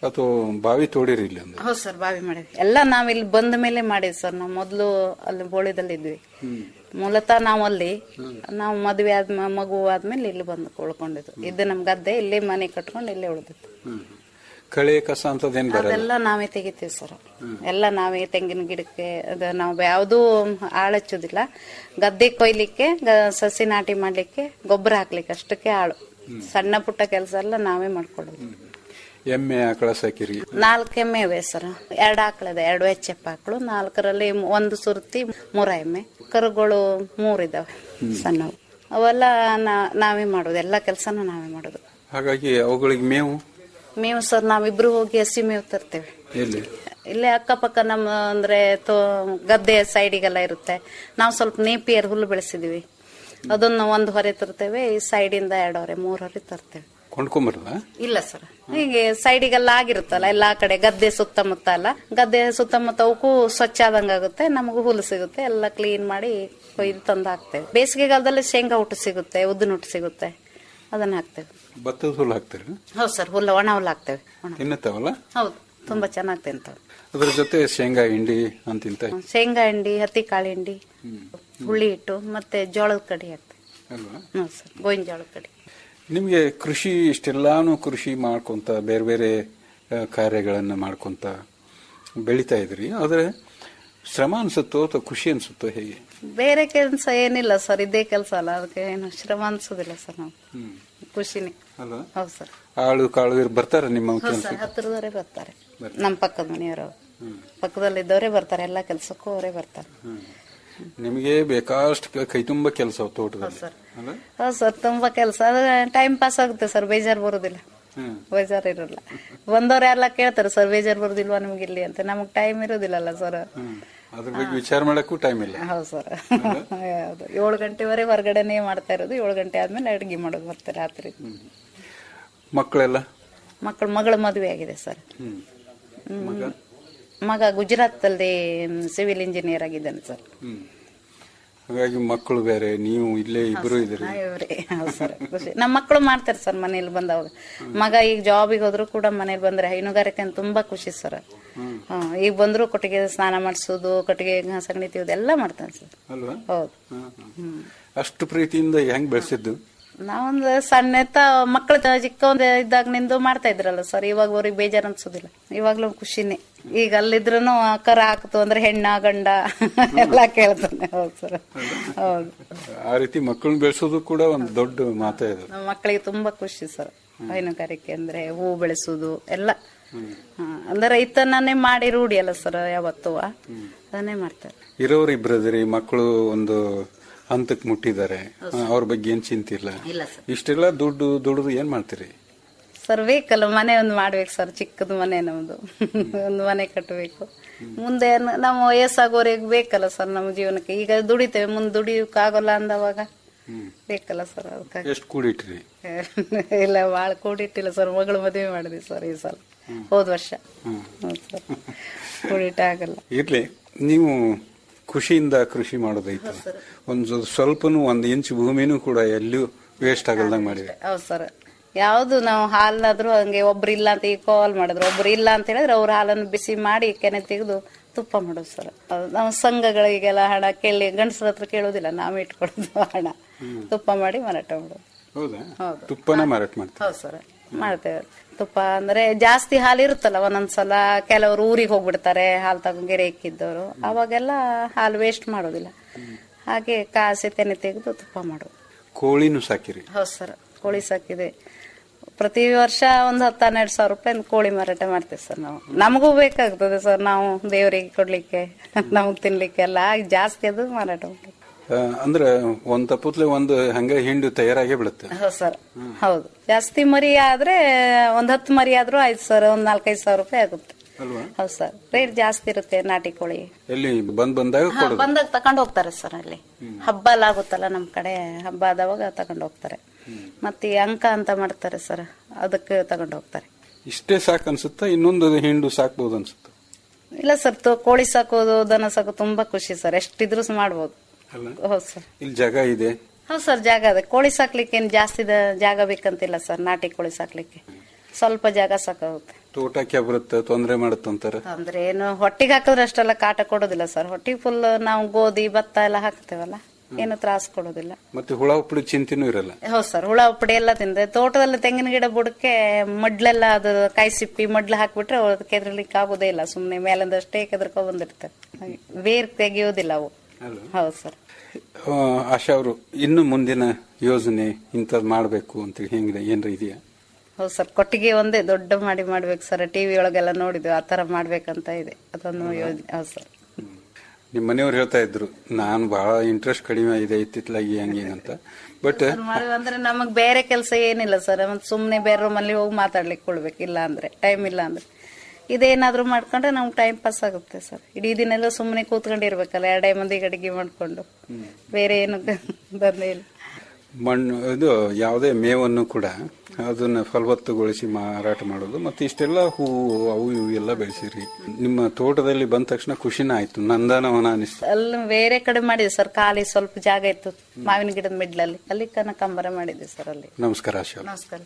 ಅಥವಾ ಬಾವಿ ತೋಡಿರಿ ಇಲ್ಲಿ ಒಂದು ಹೌದು ಸರ್ ಬಾವಿ ಮಾಡಿದ್ವಿ ಎಲ್ಲ ನಾವ್ ಇಲ್ಲಿ ಬಂದ ಮೇಲೆ ಮಾಡಿದ್ವಿ ಸರ್ ನಾವು ಮೊದಲು ಅಲ್ಲಿ ಬೋಳಿದಲ್ಲಿ ಇದ್ವಿ ಮೂಲತಃ ನಾವು ಅಲ್ಲಿ ನಾವು ಮದ್ವೆ ಆದ್ ಮಗು ಆದ್ಮೇಲೆ ಇಲ್ಲಿ ಬಂದು ಉಳ್ಕೊಂಡಿದ್ದು ಇದು ನಮ್ ಗದ್ದೆ ಇಲ್ಲಿ ಮನೆ ಕಟ್ಕೊಂಡು ಇಲ್ಲೇ ಉಳ್ದಿತ್ತು ಹ್ಮ್. ಕಳೆ ಕಸ ಅಂತದೇನ್ ಬರಲ್ಲ ಅದೆಲ್ಲ ನಾವೇ ತೆಗಿತೀವಿ ಸರ್ ಎಲ್ಲ ನಾವೇ ತೆಂಗಿನ ಗಿಡಕ್ಕೆ ಅದ ನಾವು ಯಾವ್ದು ಆಳ್ ಹಚ್ಚುದಿಲ್ಲ ಗದ್ದೆ ಕೊಯ್ಲಿಕ್ಕೆ ಗ- ಸಸಿ ನಾಟಿ ಮಾಡ್ಲಿಕ್ಕೆ ಗೊಬ್ಬರ ಹಾಕ್ಲಿಕ್ಕೆ ಅಷ್ಟಕ್ಕೆ ಆಳು ಸಣ್ಣ ಪುಟ್ಟ ಕೆಲಸ ಎಲ್ಲ ನಾವೇ ಮಾಡ್ಕೊಳ್ಳೋದು ಎಮ್ಮೆ ಆಕಳ ಸಾಕಿರಿ ನಾಲ್ಕು ಎಮ್ಮೆ ಇವೆ ಸರ್ ಎರಡು ಆಕಳಿದೆ ಎರಡು ಎಚ್ ಎಫ್ ಆಕಳು ನಾಲ್ಕರಲ್ಲಿ ಒಂದು ಸುರ್ತಿ ಮೂರ ಎಮ್ಮೆ ಕರುಗಳು ಮೂರಿದಾವೆ ಸಣ್ಣವು ಅವೆಲ್ಲ ನಾ- ನಾವೇ ಮಾಡೋದು ಎಲ್ಲ ಕೆಲಸನೂ ನಾವೇ ಮಾಡೋದು ಹಾಗಾಗಿ ಅವುಗಳಿಗೆ ಮೇವು ಮೇವು ಸರ್ ನಾವಿಬ್ರು ಹೋಗಿ ಹಸಿ ಮೇವು ತರ್ತೇವೆ ಎಲ್ಲಿ ಇಲ್ಲೇ ಅಕ್ಕಪಕ್ಕ ನಮ್ಮ ಅಂದ್ರೆ ತೋ ಗದ್ದೆ ಸೈಡಿಗೆಲ್ಲ ಇರುತ್ತೆ ನಾವು ಸ್ವಲ್ಪ ನೇಪಿಯರ್ ಹುಲ್ಲು ಬೆಳೆಸಿದೀವಿ ಅದನ್ನು ಒಂದು ಹೊರೆ ತರ್ತೇವೆ ಈ ಸೈಡಿಂದ ಎರಡು ಹೊರೆ ಮೂರು ಹೊರೆ ತರ್ತೇವೆ ಕೊಂಡ್ಕೊಂಬರಲ್ಲ ಇಲ್ಲ ಸರ್ ಹೀಗೆ ಸೈಡಿಗೆಲ್ಲ ಆಗಿರುತ್ತಲ್ಲ ಎಲ್ಲಾ ಕಡೆ ಗದ್ದೆ ಸುತ್ತಮುತ್ತ ಎಲ್ಲ ಗದ್ದೆ ಸುತ್ತಮುತ್ತ ಅವಕ್ಕೂ ಸ್ವಚ್ಛ ಆದಂಗ ಆಗುತ್ತೆ ನಮಗೂ ಹುಲ್ಲು ಸಿಗುತ್ತೆ ಎಲ್ಲ ಕ್ಲೀನ್ ಮಾಡಿ ಕೊಯ್ದು ತಂದು ಹಾಕ್ತೇವೆ ಬೇಸಿಗೆಗಾಲದಲ್ಲಿ ಶೇಂಗಾ ಊಟ ಸಿಗುತ್ತೆ ಉದ್ದಿನ ಊಟ ಸಿಗುತ್ತೆ ಅದನ್ನ ಹಾಕ್ತೇವೆ ಭತ್ತದ ಹುಲ್ಲು ಹಾಕ್ತೀರಿ ಹೌದು ಸರ್ ಹುಲ್ಲು ಒಣ ಹುಲ್ಲು ಹಾಕ್ತೇವೆ ಒಣ ತಿನ್ನುತ್ತಾವಲ್ಲ ಹೌದು ತುಂಬಾ ಚೆನ್ನಾಗಿ ತಿಂತಾವೆ ಅದ್ರ ಜೊತೆ ಶೇಂಗಾ ಹಿಂಡಿ ಅಂತಿಂತ ಶೇಂಗಾ ಹಿಂಡಿ ಹತ್ತಿ ಕಾಳು ಹಿಂಡಿ ಹುಳಿ ಹಿಟ್ಟು ಮತ್ತೆ ಜೋಳದ ಕಡಿ ಹಾಕ್ತೇವೆ ಅಲ್ವಾ ಹೌದು ಸರ್ ಗೋವಿನ ಜೋಳದ ಕಡಿ ನಿಮ್ಗೆ ಕೃಷಿ ಇಷ್ಟೆಲ್ಲಾನು ಕೃಷಿ ಮಾಡ್ಕೊಂತ ಬೇರೆ ಬೇರೆ ಆ, ಕಾರ್ಯಗಳನ್ನ ಮಾಡ್ಕೊಂತ ಬೆಳಿತಾ ಇದ್ರಿ ಆದ್ರೆ ಶ್ರಮ ಅನ್ಸುತ್ತೋ ಅಥವಾ ಖುಷಿ ಅನ್ಸುತ್ತೋ ಹೇಗೆ ಬೇರೆ ಕೆಲಸ ಏನಿಲ್ಲ ಸರ್ ಇದೇ ಕೆಲಸ ಅಲ್ಲ ಅದಕ್ಕೆ ಏನು ಶ್ರಮ ಅನ್ಸೋದಿಲ್ಲ ಸರ್ ನಾವು ಖುಷಿನೇ ಅಲ್ವಾ ಹೌದು ಸರ್ ಆಳು ಕಾಳು ಇವ್ರು ಬರ್ತಾರ ನಿಮ್ಮ ಹೌದು ಕೆಲಸ ಸರ್ ಹತ್ತಿರದವರೇ ಬರ್ತಾರೆ ನಮ್ಮ ಪಕ್ಕದ ಮನೆಯವರು ಪಕ್ಕದಲ್ಲಿದ್ದವರೇ ಬರ್ತಾರೆ ಎಲ್ಲ ಕೆಲಸಕ್ಕೂ ಅವರೇ ಬರ್ತಾರೆ ನಿಮಗೆ ಬೇಕಾಷ್ಟು ಕೆ- ಕೈ ತುಂಬ ಕೆಲಸ ತೋಟದಲ್ಲಿ ಸರ್. ಅಲ್ಲ ಹೌದು ಸರ್ ತುಂಬಾ ಕೆಲಸ ಅದು ಟೈಮ್ ಪಾಸ್ ಆಗುತ್ತೆ ಸರ್ ಬೇಜಾರು ಬರೋದಿಲ್ಲ ಹ್ಮ್. ಬೇಜಾರು ಇರಲ್ಲ ಬಂದವ್ರು ಎಲ್ಲ ಕೇಳ್ತಾರೆ ಸರ್ ಬೇಜಾರು ಬರೋದಿಲ್ವಾ ನಿಮ್ಗೆ ಇಲ್ಲಿ ಅಂತ ನಮಗ್ ಟೈಮ್ ಇರೋದಿಲ್ಲಲ್ಲ ಸರ್ ಹ್ಮ್. ಅದ್ರ ಬಗ್ಗೆ ವಿಚಾರ ಮಾಡಕ್ಕೂ ಟೈಮ್ ಇಲ್ಲ ಹೌದು ಸರ್ ಹೌದು ಏಳು ಗಂಟೆವರೆಗೆ ಹೊರಗಡೆನೆ ಮಾಡ್ತಾ ಇರೋದು ಏಳು ಗಂಟೆ ಆದ್ಮೇಲೆ ಅಡುಗೆ ಮಾಡೋದು ಮತ್ತೆ ರಾತ್ರಿ ಮಕ್ಕಳೆಲ್ಲ ಮಕ್ಕಳು ಮಗಳ ಮದುವೆ ಆಗಿದೆ ಸರ್ ಹ್ಮ್ ಹ್ಮ್. ಮಗ ಮಗ ಗುಜರಾತ್ ಅಲ್ಲಿ ಸಿವಿಲ್ ಇಂಜಿನಿಯರ್ ಆಗಿದ್ದಾನೆ ಸರ್ ಹ್ಮ್ ಹಾಗಾಗಿ ಮಕ್ಕಳು ಬೇರೆ ನೀವು ಇಲ್ಲೇ ಇಬ್ರು ಇದ್ರಿ ಇವ್ರೆ ಹೌದು ಸರ್ ಖುಷಿ ನಮ್ಮ ಮಕ್ಕಳು ಮಾಡ್ತಾರೆ ಸರ್ ಮನೇಲಿ ಬಂದವಾಗ ಮಗ ಈಗ ಜಾಬಿಗೆ ಹೋದ್ರು ಕೂಡ ಮನೇಲಿ ಬಂದ್ರೆ ಹೈನುಗಾರಿಕೆ ಅಂತ ತುಂಬಾ ಖುಷಿ ಸರ್ ಹ್ಮ್ ಈಗ ಬಂದ್ರು ಕೊಟ್ಟಿಗೆ ಸ್ನಾನ ಮಾಡಿಸೋದು ಕೊಟ್ಟಿಗೆ ಸಗಣಿ ತೆಗೆದು ಎಲ್ಲ ಮಾಡ್ತಾನೆ ಸರ್ ಅಲ್ವಾ ಹೌದು ಹ್ಮ್, ಹ್ಮ್. ಅಷ್ಟು ಪ್ರೀತಿಯಿಂದ ಹೆಂಗ್ ಬೆಳೆಸಿದ್ದು ನಾವೊಂದು ಸಣ್ಣ ಮಕ್ಕಳು ಚಿಕ್ಕವಂದ ಇದ್ದಾಗ ನಿಂದು ಮಾಡ್ತಾ ಇದ್ರಲ್ಲ ಸರ್ ಇವಾಗ ಅವ್ರಿಗೆ ಬೇಜಾರು ಅನ್ಸೋದಿಲ್ಲ ಇವಾಗ್ಲೂ ಖುಷಿನೇ ಈಗ ಅಲ್ಲಿದ್ರು ಕರ ಹಾಕ್ತು ಅಂದ್ರೆ ಹೆಣ್ಣ ಗಂಡ ಎಲ್ಲ ಕೇಳ್ತಾನೆ ಹೌದು ಸರ್ ಹೌದು ಆ ರೀತಿ ಮಕ್ಕಳನ್ನ ಬೆಳೆಸೋದು ಕೂಡ ಒಂದು ದೊಡ್ಡ ಮಾತೇ ಇದು ನಮ್ಮ ಮಕ್ಕಳಿಗೆ ತುಂಬಾ ಖುಷಿ ಸರ್ ಹೈನುಗಾರಿಕೆ ಅಂದ್ರೆ ಹೂ ಬೆಳೆಸೋದು ಎಲ್ಲ ಹಾ, ಅಂದ್ರೆ ರೈತನೇ ಮಾಡಿ ರೂಢಿ ಅಲ್ಲ ಸರ್ ಯಾವತ್ತೂ ಅದನ್ನೇ ಮಾಡ್ತಾರೆ ಇರೋರು ಇಬ್ರದ್ರಿ ಮಕ್ಕಳು ಒಂದು ಹಂತಕ್ಕೆ ಮುಟ್ಟಿದ್ದಾರೆ ಅವ್ರ ಬಗ್ಗೆ ಏನ್ ಚಿಂತೆ ಇಲ್ಲ ಇಲ್ಲ ಸರ್ ಇಷ್ಟೆಲ್ಲ ದುಡ್ಡು ದುಡ್ದು ಏನ್ ಮಾಡ್ತೀರಿ ಸರ್ ಬೇಕಲ್ಲ ಮನೆ ಒಂದು ಮಾಡ್ಬೇಕು ಸರ್ ಚಿಕ್ಕದು ಮನೆ ನಮ್ದು ಒಂದು ಮನೆ ಕಟ್ಟಬೇಕು ಮುಂದೆ ನ- ನಮ್ಮ ವಯಸ್ಸಾಗೋರಿಗೆ ಬೇಕಲ್ಲ ಸರ್ ನಮ್ಮ ಜೀವನಕ್ಕೆ ಈಗ ದುಡಿತೇವೆ ಮುಂದೆ ದುಡಿಯೋಕ್ಕಾಗಲ್ಲ ಅಂದವಾಗ ಬೇಕಲ್ಲ ಸರ್ ಅದಕ್ಕಾಗಿ ಎಷ್ಟು ಕೂಡಿಟ್ರಿ ಇಲ್ಲ ಭಾಳ ಕೂಡಿಟ್ಟಿಲ್ಲ ಸರ್ ಮಗಳು ಮದುವೆ ಮಾಡಿದ್ವಿ ಸರ್ ಈ ಸಲ ಹೋದ ವರ್ಷ ಹೌದು ಸರ್ ಕೂಡಿಟ್ಟಾಗಲ್ಲ ಇರ್ಲಿ ನೀವು ಖುಷಿಯಿಂದ ಕೃಷಿ ಮಾಡೋದೈತೆ ಒಂದು ಸ್ವಲ್ಪನೂ ಒಂದು ಇಂಚ್ ಭೂಮಿನೂ ಕೂಡ ಎಲ್ಲೂ ವೇಸ್ಟ್ ಆಗಲ್ದಂಗ್ ಮಾಡಿದೆ ಹೌದು ಸರ್ ಯಾವ್ದು ನಾವು ಹಾಲಾದ್ರೂ ಹಂಗೆ ಒಬ್ರು ಇಲ್ಲ ಅಂತ ಈಗ ಕಾಲ್ ಮಾಡಿದ್ರು ಒಬ್ರು ಇಲ್ಲ ಅಂತ ಹೇಳಿದ್ರೆ ಅವ್ರ ಹಾಲನ್ನು ಬಿಸಿ ಮಾಡಿ ಕೆನೆ ತೆಗೆದು ತುಪ್ಪ ಮಾಡೋದು ಸರ್ ಅದು ನಾವು ಸಂಘಗಳಿಗೆಲ್ಲ ಹಣ ಕೇಳಿ ಗಂಡಸ್ರ ಹತ್ರ ಕೇಳೋದಿಲ್ಲ ನಾವೇ ಇಟ್ಕೊಡೋದು ಹಣ ತುಪ್ಪ ಮಾಡಿ ಮಾರಾಟ ಮಾಡೋದು ಹೌದಾ ಹೌದು. ತುಪ್ಪನ ಮಾರಾಟ ಮಾಡ್ತೀವಿ ಹೌದು ಸರ್ ಮಾಡ್ತೇವೆ ತುಪ್ಪ ಅಂದ್ರೆ ಜಾಸ್ತಿ ಹಾಲು ಇರುತ್ತಲ್ಲ ಒಂದೊಂದ್ಸಲ ಕೆಲವರು ಊರಿಗೆ ಹೋಗ್ಬಿಡ್ತಾರೆ ಹಾಲು ತಗೊಂಡ್ ಗೆರೆ ಇಕ್ಕಿದ್ದವರು ಅವಾಗೆಲ್ಲ ಹಾಲು ವೇಸ್ಟ್ ಮಾಡೋದಿಲ್ಲ ಹಾಗೆ ಕಾಸಿ ತೆನೆ ತೆಗೆದು ತುಪ್ಪ ಮಾಡೋದು ಕೋಳಿನೂ ಸಾಕಿರಿ ಹೌದು ಸರ್ ಕೋಳಿ ಸಾಕಿದೆ ಪ್ರತಿ ವರ್ಷ ಒಂದು ಹತ್ತು ಹನ್ನೆರಡು ಸಾವಿರ ರೂಪಾಯಿ ಕೋಳಿ ಮಾರಾಟ ಮಾಡ್ತೇವೆ ಸರ್ ನಾವು ನಮಗೂ ಬೇಕಾಗ್ತದೆ ಸರ್ ನಾವು ದೇವರಿಗೆ ಕೊಡ್ಲಿಕ್ಕೆ ನಮಗ್ ತಿನ್ಲಿಕ್ಕೆ ಎಲ್ಲ ಹಾಗೆ ಜಾಸ್ತಿ ಅದು ಮಾರಾಟ ಮಾಡೋದು ಆ, ಅಂದ್ರೆ ಒಂದ್ ತಪ್ಪತ್ಲೆ ಒಂದು ಹಂಗ ಹಿಂಡು ತಯಾರಾಗೇ ಬಿಡುತ್ತೆ ಹೌದು ಸರ್ ಹೌದು ಜಾಸ್ತಿ ಮರಿ ಆದ್ರೆ ಒಂದ್ ಹತ್ತು ಮರಿ ಆದ್ರೂ ಆಯ್ತು ಸರ್ ಒಂದ್ ನಾಲ್ಕೈದು ಸಾವಿರ ರೂಪಾಯಿ ಆಗುತ್ತೆ ಅಲ್ವಾ ಹೌದು ಸರ್ ರೇಟ್ ಜಾಸ್ತಿ ಇರುತ್ತೆ ನಾಟಿ ಕೋಳಿ ಎಲ್ಲಿ ಬಂದ್ ಬಂದಾಗ ಹಾ, ಕೊಡೋದು ಬಂದಾಗ ತಕೊಂಡ್ ಹೋಗ್ತಾರೆ ಸರ್ ಅಲ್ಲಿ ಹಬ್ಬ ಎಲ್ಲ ಆಗುತ್ತಲ್ಲ ನಮ್ ಕಡೆ ಹಬ್ಬ ಆದವಾಗ ತಕೊಂಡ್ ಹೋಗ್ತಾರೆ ಮತ್ತೆ ಈ ಅಂಕ ಅಂತ ಮಾಡ್ತಾರೆ ಸರ್ ಅದಕ್ಕೆ ತಗೊಂಡು ಹೋಗ್ತಾರೆ ಇಷ್ಟೇ ಸಾಕು ಅನ್ಸುತ್ತಾ ಇನ್ನೊಂದು ಹಿಂಡು ಸಾಕ್ಬೋದು ಅನ್ಸುತ್ತ ಇಲ್ಲ ಸರ್ ತೋ- ಕೋಳಿ ಸಾಕೋದು ದನ ಸಾಕೋದು ತುಂಬಾ ಖುಷಿ ಸರ್ ಎಷ್ಟಿದ್ರು ಸ ಮಾಡ್ಬೋದು ಅಲ್ಲ ಹೌದು ಸರ್ ಇಲ್ಲಿ ಜಾಗ ಇದೆ ಹೌದು ಸರ್ ಜಾಗ ಅದೇ ಕೋಳಿ ಸಾಕ್ಲಿಕ್ಕೆ ಏನ್ ಜಾಸ್ತಿ ದ- ಜಾಗ ಬೇಕಂತಿಲ್ಲ ಸರ್ ನಾಟಿ ಕೋಳಿ ಸಾಕ್ಲಿಕ್ಕೆ ಸ್ವಲ್ಪ ಜಾಗ ಸಾಕಾಗುತ್ತೆ ತೋಟಕ್ಕೆ ಬರುತ್ತೆ ತೊಂದರೆ ಮಾಡುತ್ತಂತಾರ ಅಂದ್ರೆ ಏನು ಹೊಟ್ಟಿಗೆ ಹಾಕಿದ್ರೆ ಅಷ್ಟೆಲ್ಲ ಕಾಟ ಕೊಡೋದಿಲ್ಲ ಸರ್ ಹೊಟ್ಟಿಗೆ ಫುಲ್ ನಾವು ಗೋಧಿ ಭತ್ತ ಎಲ್ಲ ಹಾಕ್ತೇವಲ್ಲ ಏನು ತ್ರಾಸ ಕೊಡೋದಿಲ್ಲ ಮತ್ತೆ ಹುಳ ಉಪ್ಪಳಿ ಚಿಂತೆನೂ ಇರಲ್ಲ ಹೌದು ಸರ್ ಹುಳ ಉಪ್ಪಡಿ ಎಲ್ಲ ತಿಂದ್ರೆ ತೋಟದಲ್ಲಿ ತೆಂಗಿನ ಗಿಡ ಬುಡಕ್ಕೆ ಮಡ್ಲೆಲ್ಲ ಅದು ಕಾಯಿ ಸಿಪ್ಪಿ ಮಡ್ಲು ಹಾಕ್ಬಿಟ್ರೆ ಅದಕ್ಕೆ ಎದ್ರಲಿಕ್ಕೆ ಆಗೋದೇ ಇಲ್ಲ ಸುಮ್ನೆ ಮೇಲಿಂದಷ್ಟೇ ಕೆದರ್ಕೊ ಬಂದಿರ್ತವೆ ಹಾಗೆ ಬೇರ್ ತೆಗಿಯೋದಿಲ್ಲ ಅವು ಹೌದು ಸರ್ ಆ, ಆಶಾ ಅವರು ಇನ್ನು ಮುಂದಿನ ಯೋಜನೆ ಇಂಥದ್ ಮಾಡ್ಬೇಕು ಅಂತ ಹೆಂಗಿದೆ ಏನ್ರ ಇದೆಯಾ ಹೌದು ಸರ್ ಕೊಟ್ಟಿಗೆ ಒಂದೇ ದೊಡ್ಡ ಮಾಡಿ ಮಾಡ್ಬೇಕು ಸರ್ ಟಿವಿ ಒಳಗೆಲ್ಲ ನೋಡಿದ್ವಿ ಆ ತರ ಮಾಡ್ಬೇಕಂತ ಇದೆ ಅದೊಂದು ಯೋಜನೆ ಹೌದು ಸರ್ ನಿಮ್ ಮನೆಯವ್ರು ಹೇಳ್ತಾ ಇದ್ರು ನಾನು ಬಹಳ ಇಂಟ್ರೆಸ್ಟ್ ಕಡಿಮೆ ಇದೆ ಇತ್ತಿತ್ಲಾಗಿ ಹಂಗೆ ಅಂತ ಬಟ್ ಮಾಡುವ ಅಂದ್ರೆ ನಮಗ್ ಬೇರೆ ಕೆಲಸ ಏನಿಲ್ಲ ಸರ್ ಮತ್ತೆ ಸುಮ್ನೆ ಬೇರೆ ರೂಮಲ್ಲಿ ಹೋಗಿ ಮಾತಾಡ್ಲಿಕ್ಕೆ ಕೊಡ್ಬೇಕು ಇಲ್ಲ ಅಂದ್ರೆ ಟೈಮ್ ಇಲ್ಲ ಅಂದ್ರೆ ಇದೇನಾದ್ರೂ ಮಾಡ್ಕೊಂಡ್ರೆ ನಮ್ಗೆ ಟೈಮ್ ಪಾಸ್ ಆಗುತ್ತೆ ಸರ್ ಇಡೀ ದಿನ ಎಲ್ಲ ಸುಮ್ಮನೆ ಕೂತ್ಕೊಂಡಿರ್ಬೇಕಲ್ಲ ಎರಡೇ ಮಂದಿಗೆ ಅಡಿಗೆ ಮಾಡ್ಕೊಂಡು ಬೇರೆ ಏನು ದಂಧೆ ಇಲ್ಲ ಮಣ್ಣು ಇದು ಯಾವುದೇ ಮೇವನ್ನು ಕೂಡ ಅದನ್ನ ಫಲವತ್ತುಗೊಳಿಸಿ ಮಾರಾಟ ಮಾಡೋದು ಮತ್ತೆ ಇಷ್ಟೆಲ್ಲ ಹೂವು ಅವು ಇವು ಎಲ್ಲ ಬೆಳೆಸಿರಿ ನಿಮ್ಮ ತೋಟದಲ್ಲಿ ಬಂದ ತಕ್ಷಣ ಖುಷಿನ ಆಯ್ತು ನಂದನವನ ಅನಿಸ್ತು ಅಲ್ಲಿ ಬೇರೆ ಕಡೆ ಮಾಡಿದೆ ಸರ್ ಖಾಲಿ ಸ್ವಲ್ಪ ಜಾಗ ಇತ್ತು ಮಾವಿನ ಗಿಡದ ಮಿಡ್ಲಲ್ಲಿ ಅಲ್ಲಿ ಕನಕಾಂಬರ ಮಾಡಿದೆ ಸರ್ ಅಲ್ಲಿ ನಮಸ್ಕಾರ ಆಶಾ ಅವ್ರೆ. ನಮಸ್ಕಾರ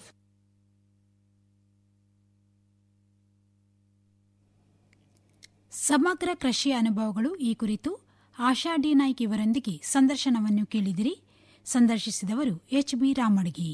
ಸಮಗ್ರ ಕೃಷಿ ಅನುಭವಗಳು ಈ ಕುರಿತು ಆಶಾ ಡಿ ನಾಯ್ಕ್ ಇವರೊಂದಿಗೆ ಸಂದರ್ಶನವನ್ನು ಕೇಳಿದಿರಿ ಸಂದರ್ಶಿಸಿದವರು ಎಚ್ ಬಿ ರಾಮಡ್ಗಿ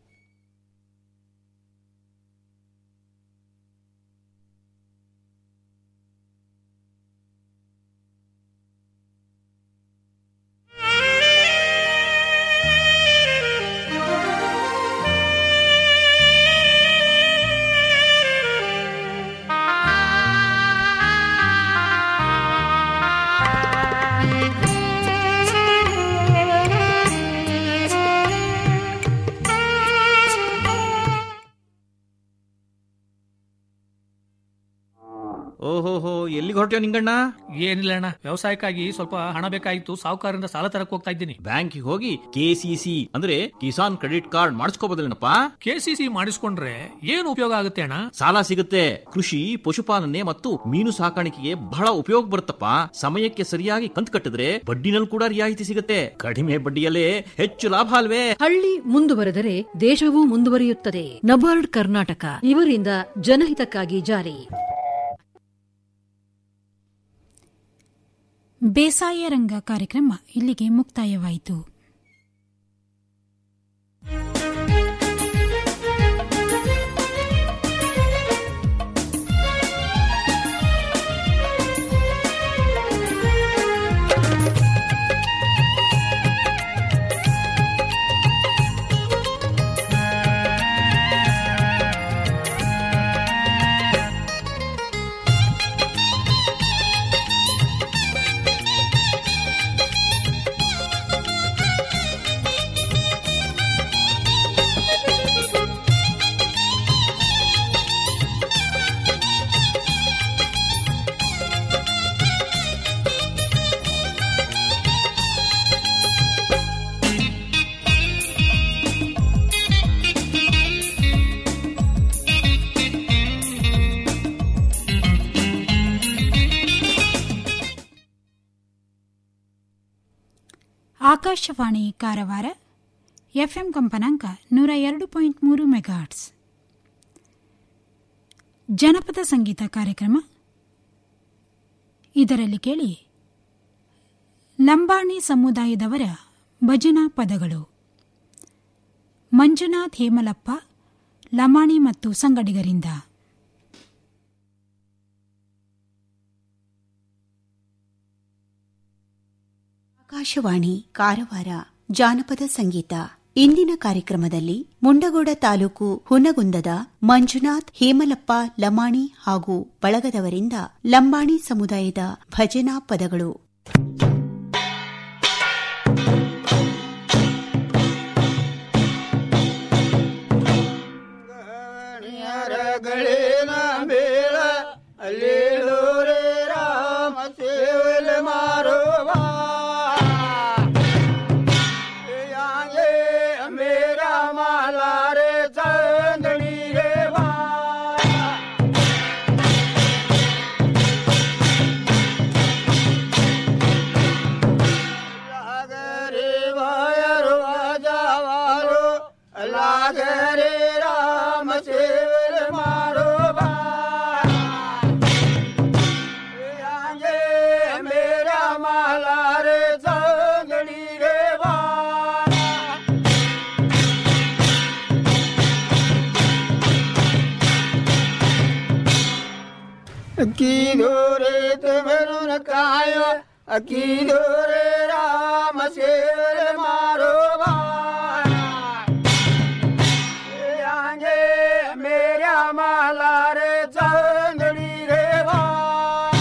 ಓಹೋಹೋ ಎಲ್ಲಿಗೆ ಹೊರಟ್ಯೋ ನಿಂಗಣ್ಣ ಏನಿಲ್ಲ ಅಣ್ಣ ವ್ಯವಸಾಯಕ್ಕಾಗಿ ಸ್ವಲ್ಪ ಹಣ ಬೇಕಾಗಿತ್ತು ಸಾಹುಕಾರರಿಂದ ಸಾಲ ತರಕ್ ಹೋಗ್ತಾ ಇದ್ದೀನಿ ಬ್ಯಾಂಕಿಗೆ ಹೋಗಿ ಕೆಸಿಸಿ ಅಂದ್ರೆ ಕಿಸಾನ್ ಕ್ರೆಡಿಟ್ ಕಾರ್ಡ್ ಮಾಡಿಸ್ಕೋಬೋದಲ್ಲೇನಪ್ಪ ಕೆಸಿಸಿ ಮಾಡಿಸ್ಕೊಂಡ್ರೆ ಏನು ಉಪಯೋಗ ಆಗುತ್ತೆ ಅಣ್ಣ ಸಾಲ ಸಿಗುತ್ತೆ ಕೃಷಿ ಪಶುಪಾಲನೆ ಮತ್ತು ಮೀನು ಸಾಕಾಣಿಕೆಗೆ ಬಹಳ ಉಪಯೋಗ ಬರುತ್ತಪ್ಪ ಸಮಯಕ್ಕೆ ಸರಿಯಾಗಿ ಕಂತು ಕಟ್ಟಿದ್ರೆ ಬಡ್ಡಿನಲ್ಲಿ ಕೂಡ ರಿಯಾಯಿತಿ ಸಿಗುತ್ತೆ ಕಡಿಮೆ ಬಡ್ಡಿಯಲ್ಲೇ ಹೆಚ್ಚು ಲಾಭ ಅಲ್ವೇ ಹಳ್ಳಿ ಮುಂದುವರೆದರೆ ದೇಶವೂ ಮುಂದುವರಿಯುತ್ತದೆ ನಬಾರ್ಡ್ ಕರ್ನಾಟಕ ಇವರಿಂದ ಜನಹಿತಕ್ಕಾಗಿ ಜಾರಿ ಬೇಸಾಯ ರಂಗ ಕಾರ್ಯಕ್ರಮ ಇಲ್ಲಿಗೆ ಮುಕ್ತಾಯವಾಯಿತು ಆಕಾಶವಾಣಿ ಕಾರವಾರ ಎಫ್ಎಂ ಕಂಪನಾಂಕ ನೂರ ಎರಡು ಪಾಯಿಂಟ್ ಮೂರು ಮೆಗಾಟ್ಸ್ ಜನಪದ ಸಂಗೀತ ಕಾರ್ಯಕ್ರಮ ಇದರಲ್ಲಿ ಕೇಳಿ ಲಂಬಾಣಿ ಸಮುದಾಯದವರ ಭಜನಾ ಪದಗಳು ಮಂಜುನಾಥ್ ಹೇಮಲಪ್ಪ ಲಮಾಣಿ ಮತ್ತು ಸಂಗಡಿಗರಿಂದ ಆಕಾಶವಾಣಿ ಕಾರವಾರ ಜಾನಪದ ಸಂಗೀತ ಇಂದಿನ ಕಾರ್ಯಕ್ರಮದಲ್ಲಿ ಮುಂಡಗೋಡ ತಾಲೂಕು ಹುನಗುಂದದ ಮಂಜುನಾಥ್ ಹೇಮಲಪ್ಪ ಲಮಾಣಿ ಹಾಗೂ ಬಳಗದವರಿಂದ ಲಂಬಾಣಿ ಸಮುದಾಯದ ಭಜನಾ ಪದಗಳು ಗಳಿನ ಬೇಳ ಅಲ್ಲಿಳೂರೇ ರಾಮ ಸೇವಲೆ ಮಾರುವ ಯಾಂಗೆ ಮೇರ ಮಾಲಾರೆ ಚಂದಣಿ ರೇ ಬಾ माला रे चांदणी रे वारा कीधो रे तुम्हें काय कीधो रे राम शेर मारो वारा ए आंगे मेरा माला रे चांदणी रे वारा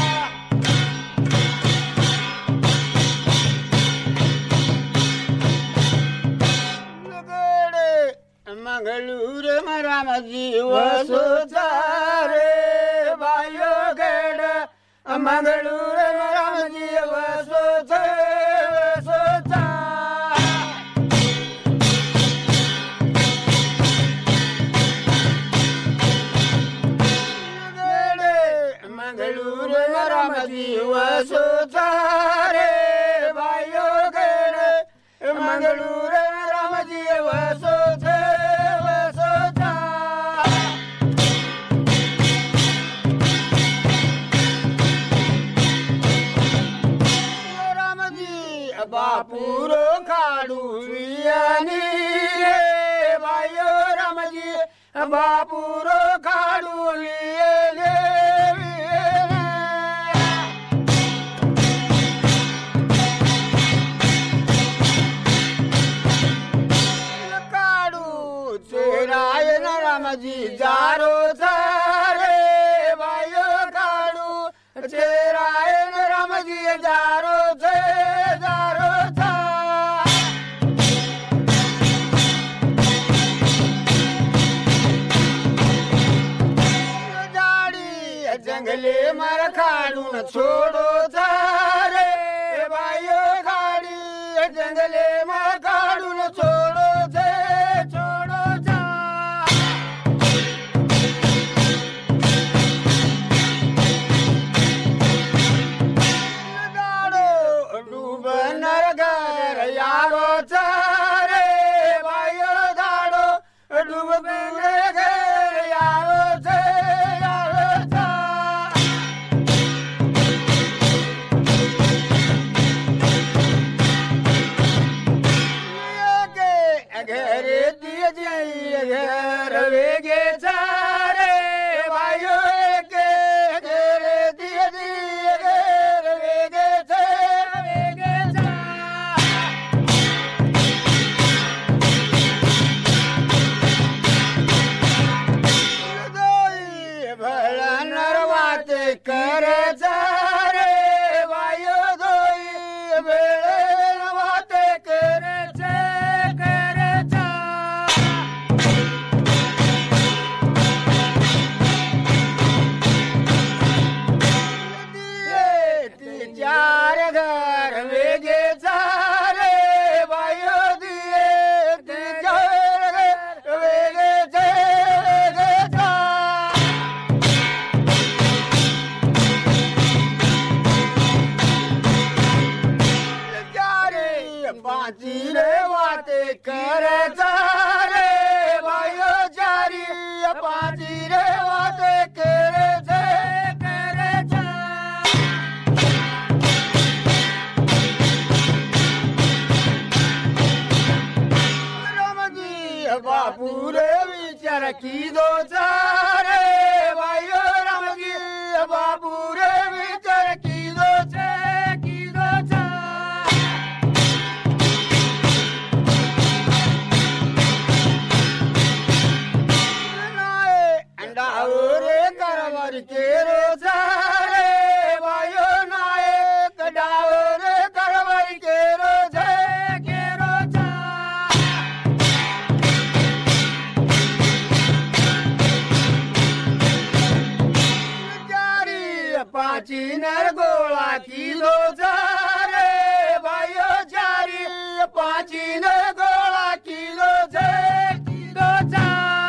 मंगलूर मराम जीव सुचारे बायो गड मंगलूर मराम जीव सुचे सुचा मंगलूर मराम जीव सुचारे बायो गड मंगलूर राम जीव सुचे सुचा रामजी बापूरो काढू वियानी रे बायो रामजी बापूरो काढू विये काढू चेराय न रामजी जारो सारे बायो काढू चेराय न रामजी जारो छे जारो सा जाडी जंगले मर काढून छोडो सारे बायो गाडी जंगले मर काढून छोडो छे छोडो सा गाडो डुबनर घर यारो चारे बायो गाडो डुबनर घर यारो छे यारो चा घरे दिए जी घर वेगे चारे भाइयो के घरे दिए जी घर वेगे चा वेगे चा भला नरवात कर चारे वायो दोई बेळे नवात कर कर चा दिए चार घर वेगे चारे वायो दिए ती चार घर वेगे चे वेगे चा चारे पाची रे वाते कर चारे भाइयो चारी पाची रे वाते कर छे कर चा रामजी बापू रे विचार की दो चारे भाइयो रामजी बापू रे विचार की दो छे की दो चा अंडावरे करवर के रोजारे वायो नायक डावरे करवर के रोजे के रोजा जारी पाची नर गोळा की रोजारे वायो जारी पाची नर गोळा की रोजे की रोजा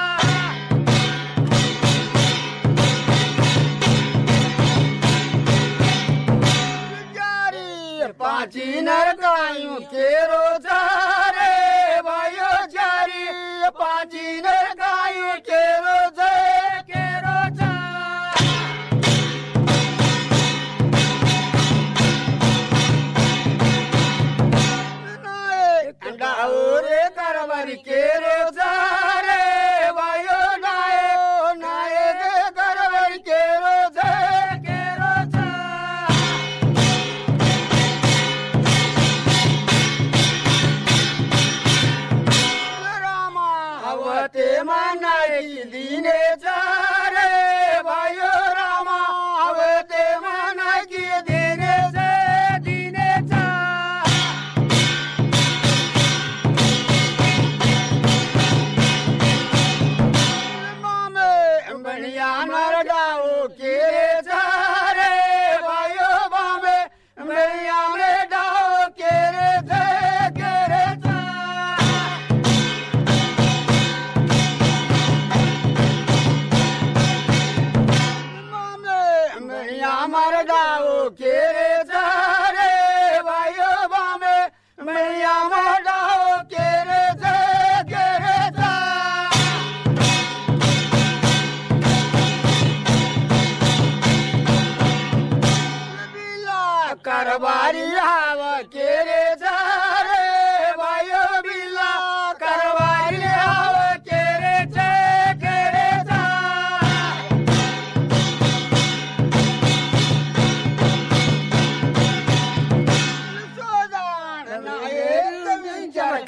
जारी पाची नरकायूं के रोजारे भाइयो जारी पाची नरकायूं के रोजे के रोजा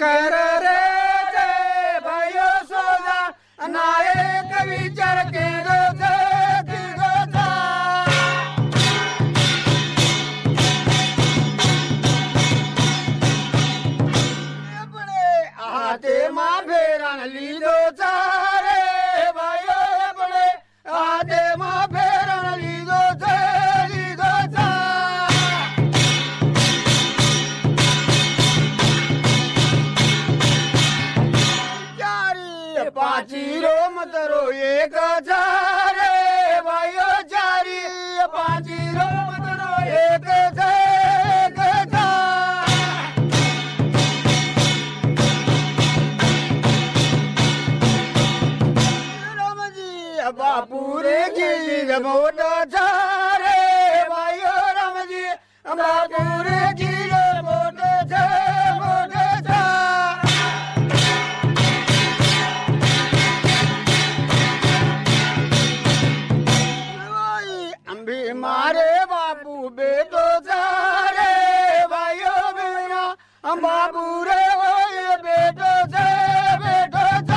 कर रे जे भयो सोजा नायक विचार के दो जे की दो जा आते माँ फेरन लीदो चारे भयो अपने आते माँ फेरन लीदो चे लीदो चा चारी पाची रो मतरो एक चारे भयो चारी पाची रो मतरो एक चे एक चा बापू रे गिर मोट झारे भाइयो राम जी बापू रे गिर मोट झा मोट झा अंबी मारे बापू बेटो झारे भाइयो बिना बाबू रे ओए बेटो झे बेटो झा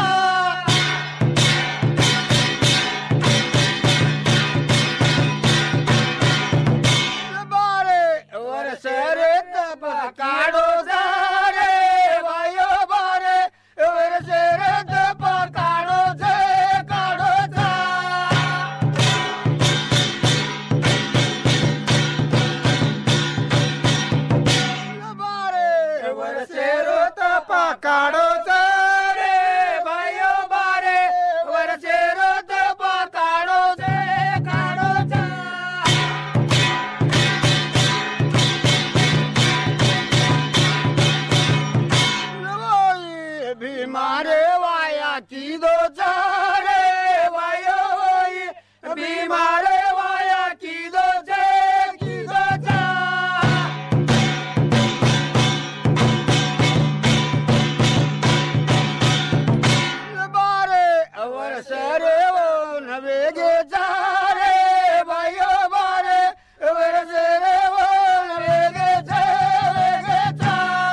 ಬಾರೆ ವರ್ಷರೆ ತಪ ಕಾಡೋ ಸಾರೆ ವಾಯೋ ಬಾರೆ ವರ್ಷರೆ ತಪ ಕಾಡೋ ಸೇ ಕಾಡೋ ಸಾ ಬಾರೆ ವರ್ಷರೆ ತಪ ಕಾಡೋ ಸಾರೆ ವಾಯೋ ಬಾರೆ ವರ್ಷರೆ ತಪ ಕಾಡೋ ಸೇ ಕಾಡೋ ಸಾ बीमारे वाया की दो चारे वायो बीमारे वाया की दो चे की दो चा बारे अवर सरे वो नवेगे चारे भाइयो बारे अवर सरे वो नवेगे चारे चा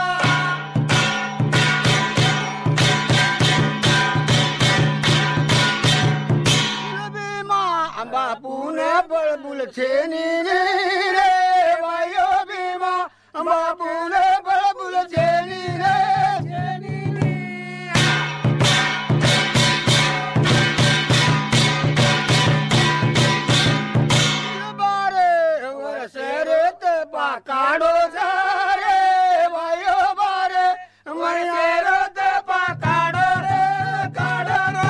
ભીમા બાપુ ને બળબુલ છે ની રે વાયો ભીમા બાપુ ને બળબુલ છે ની રે બારે વર્ષ રે તપા કાઢો સારે વાયો બારે મને રે તપા કાઢો રે કાઢો રે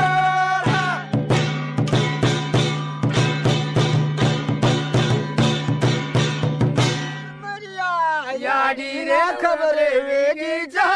याडी रे खबरे वेगीचा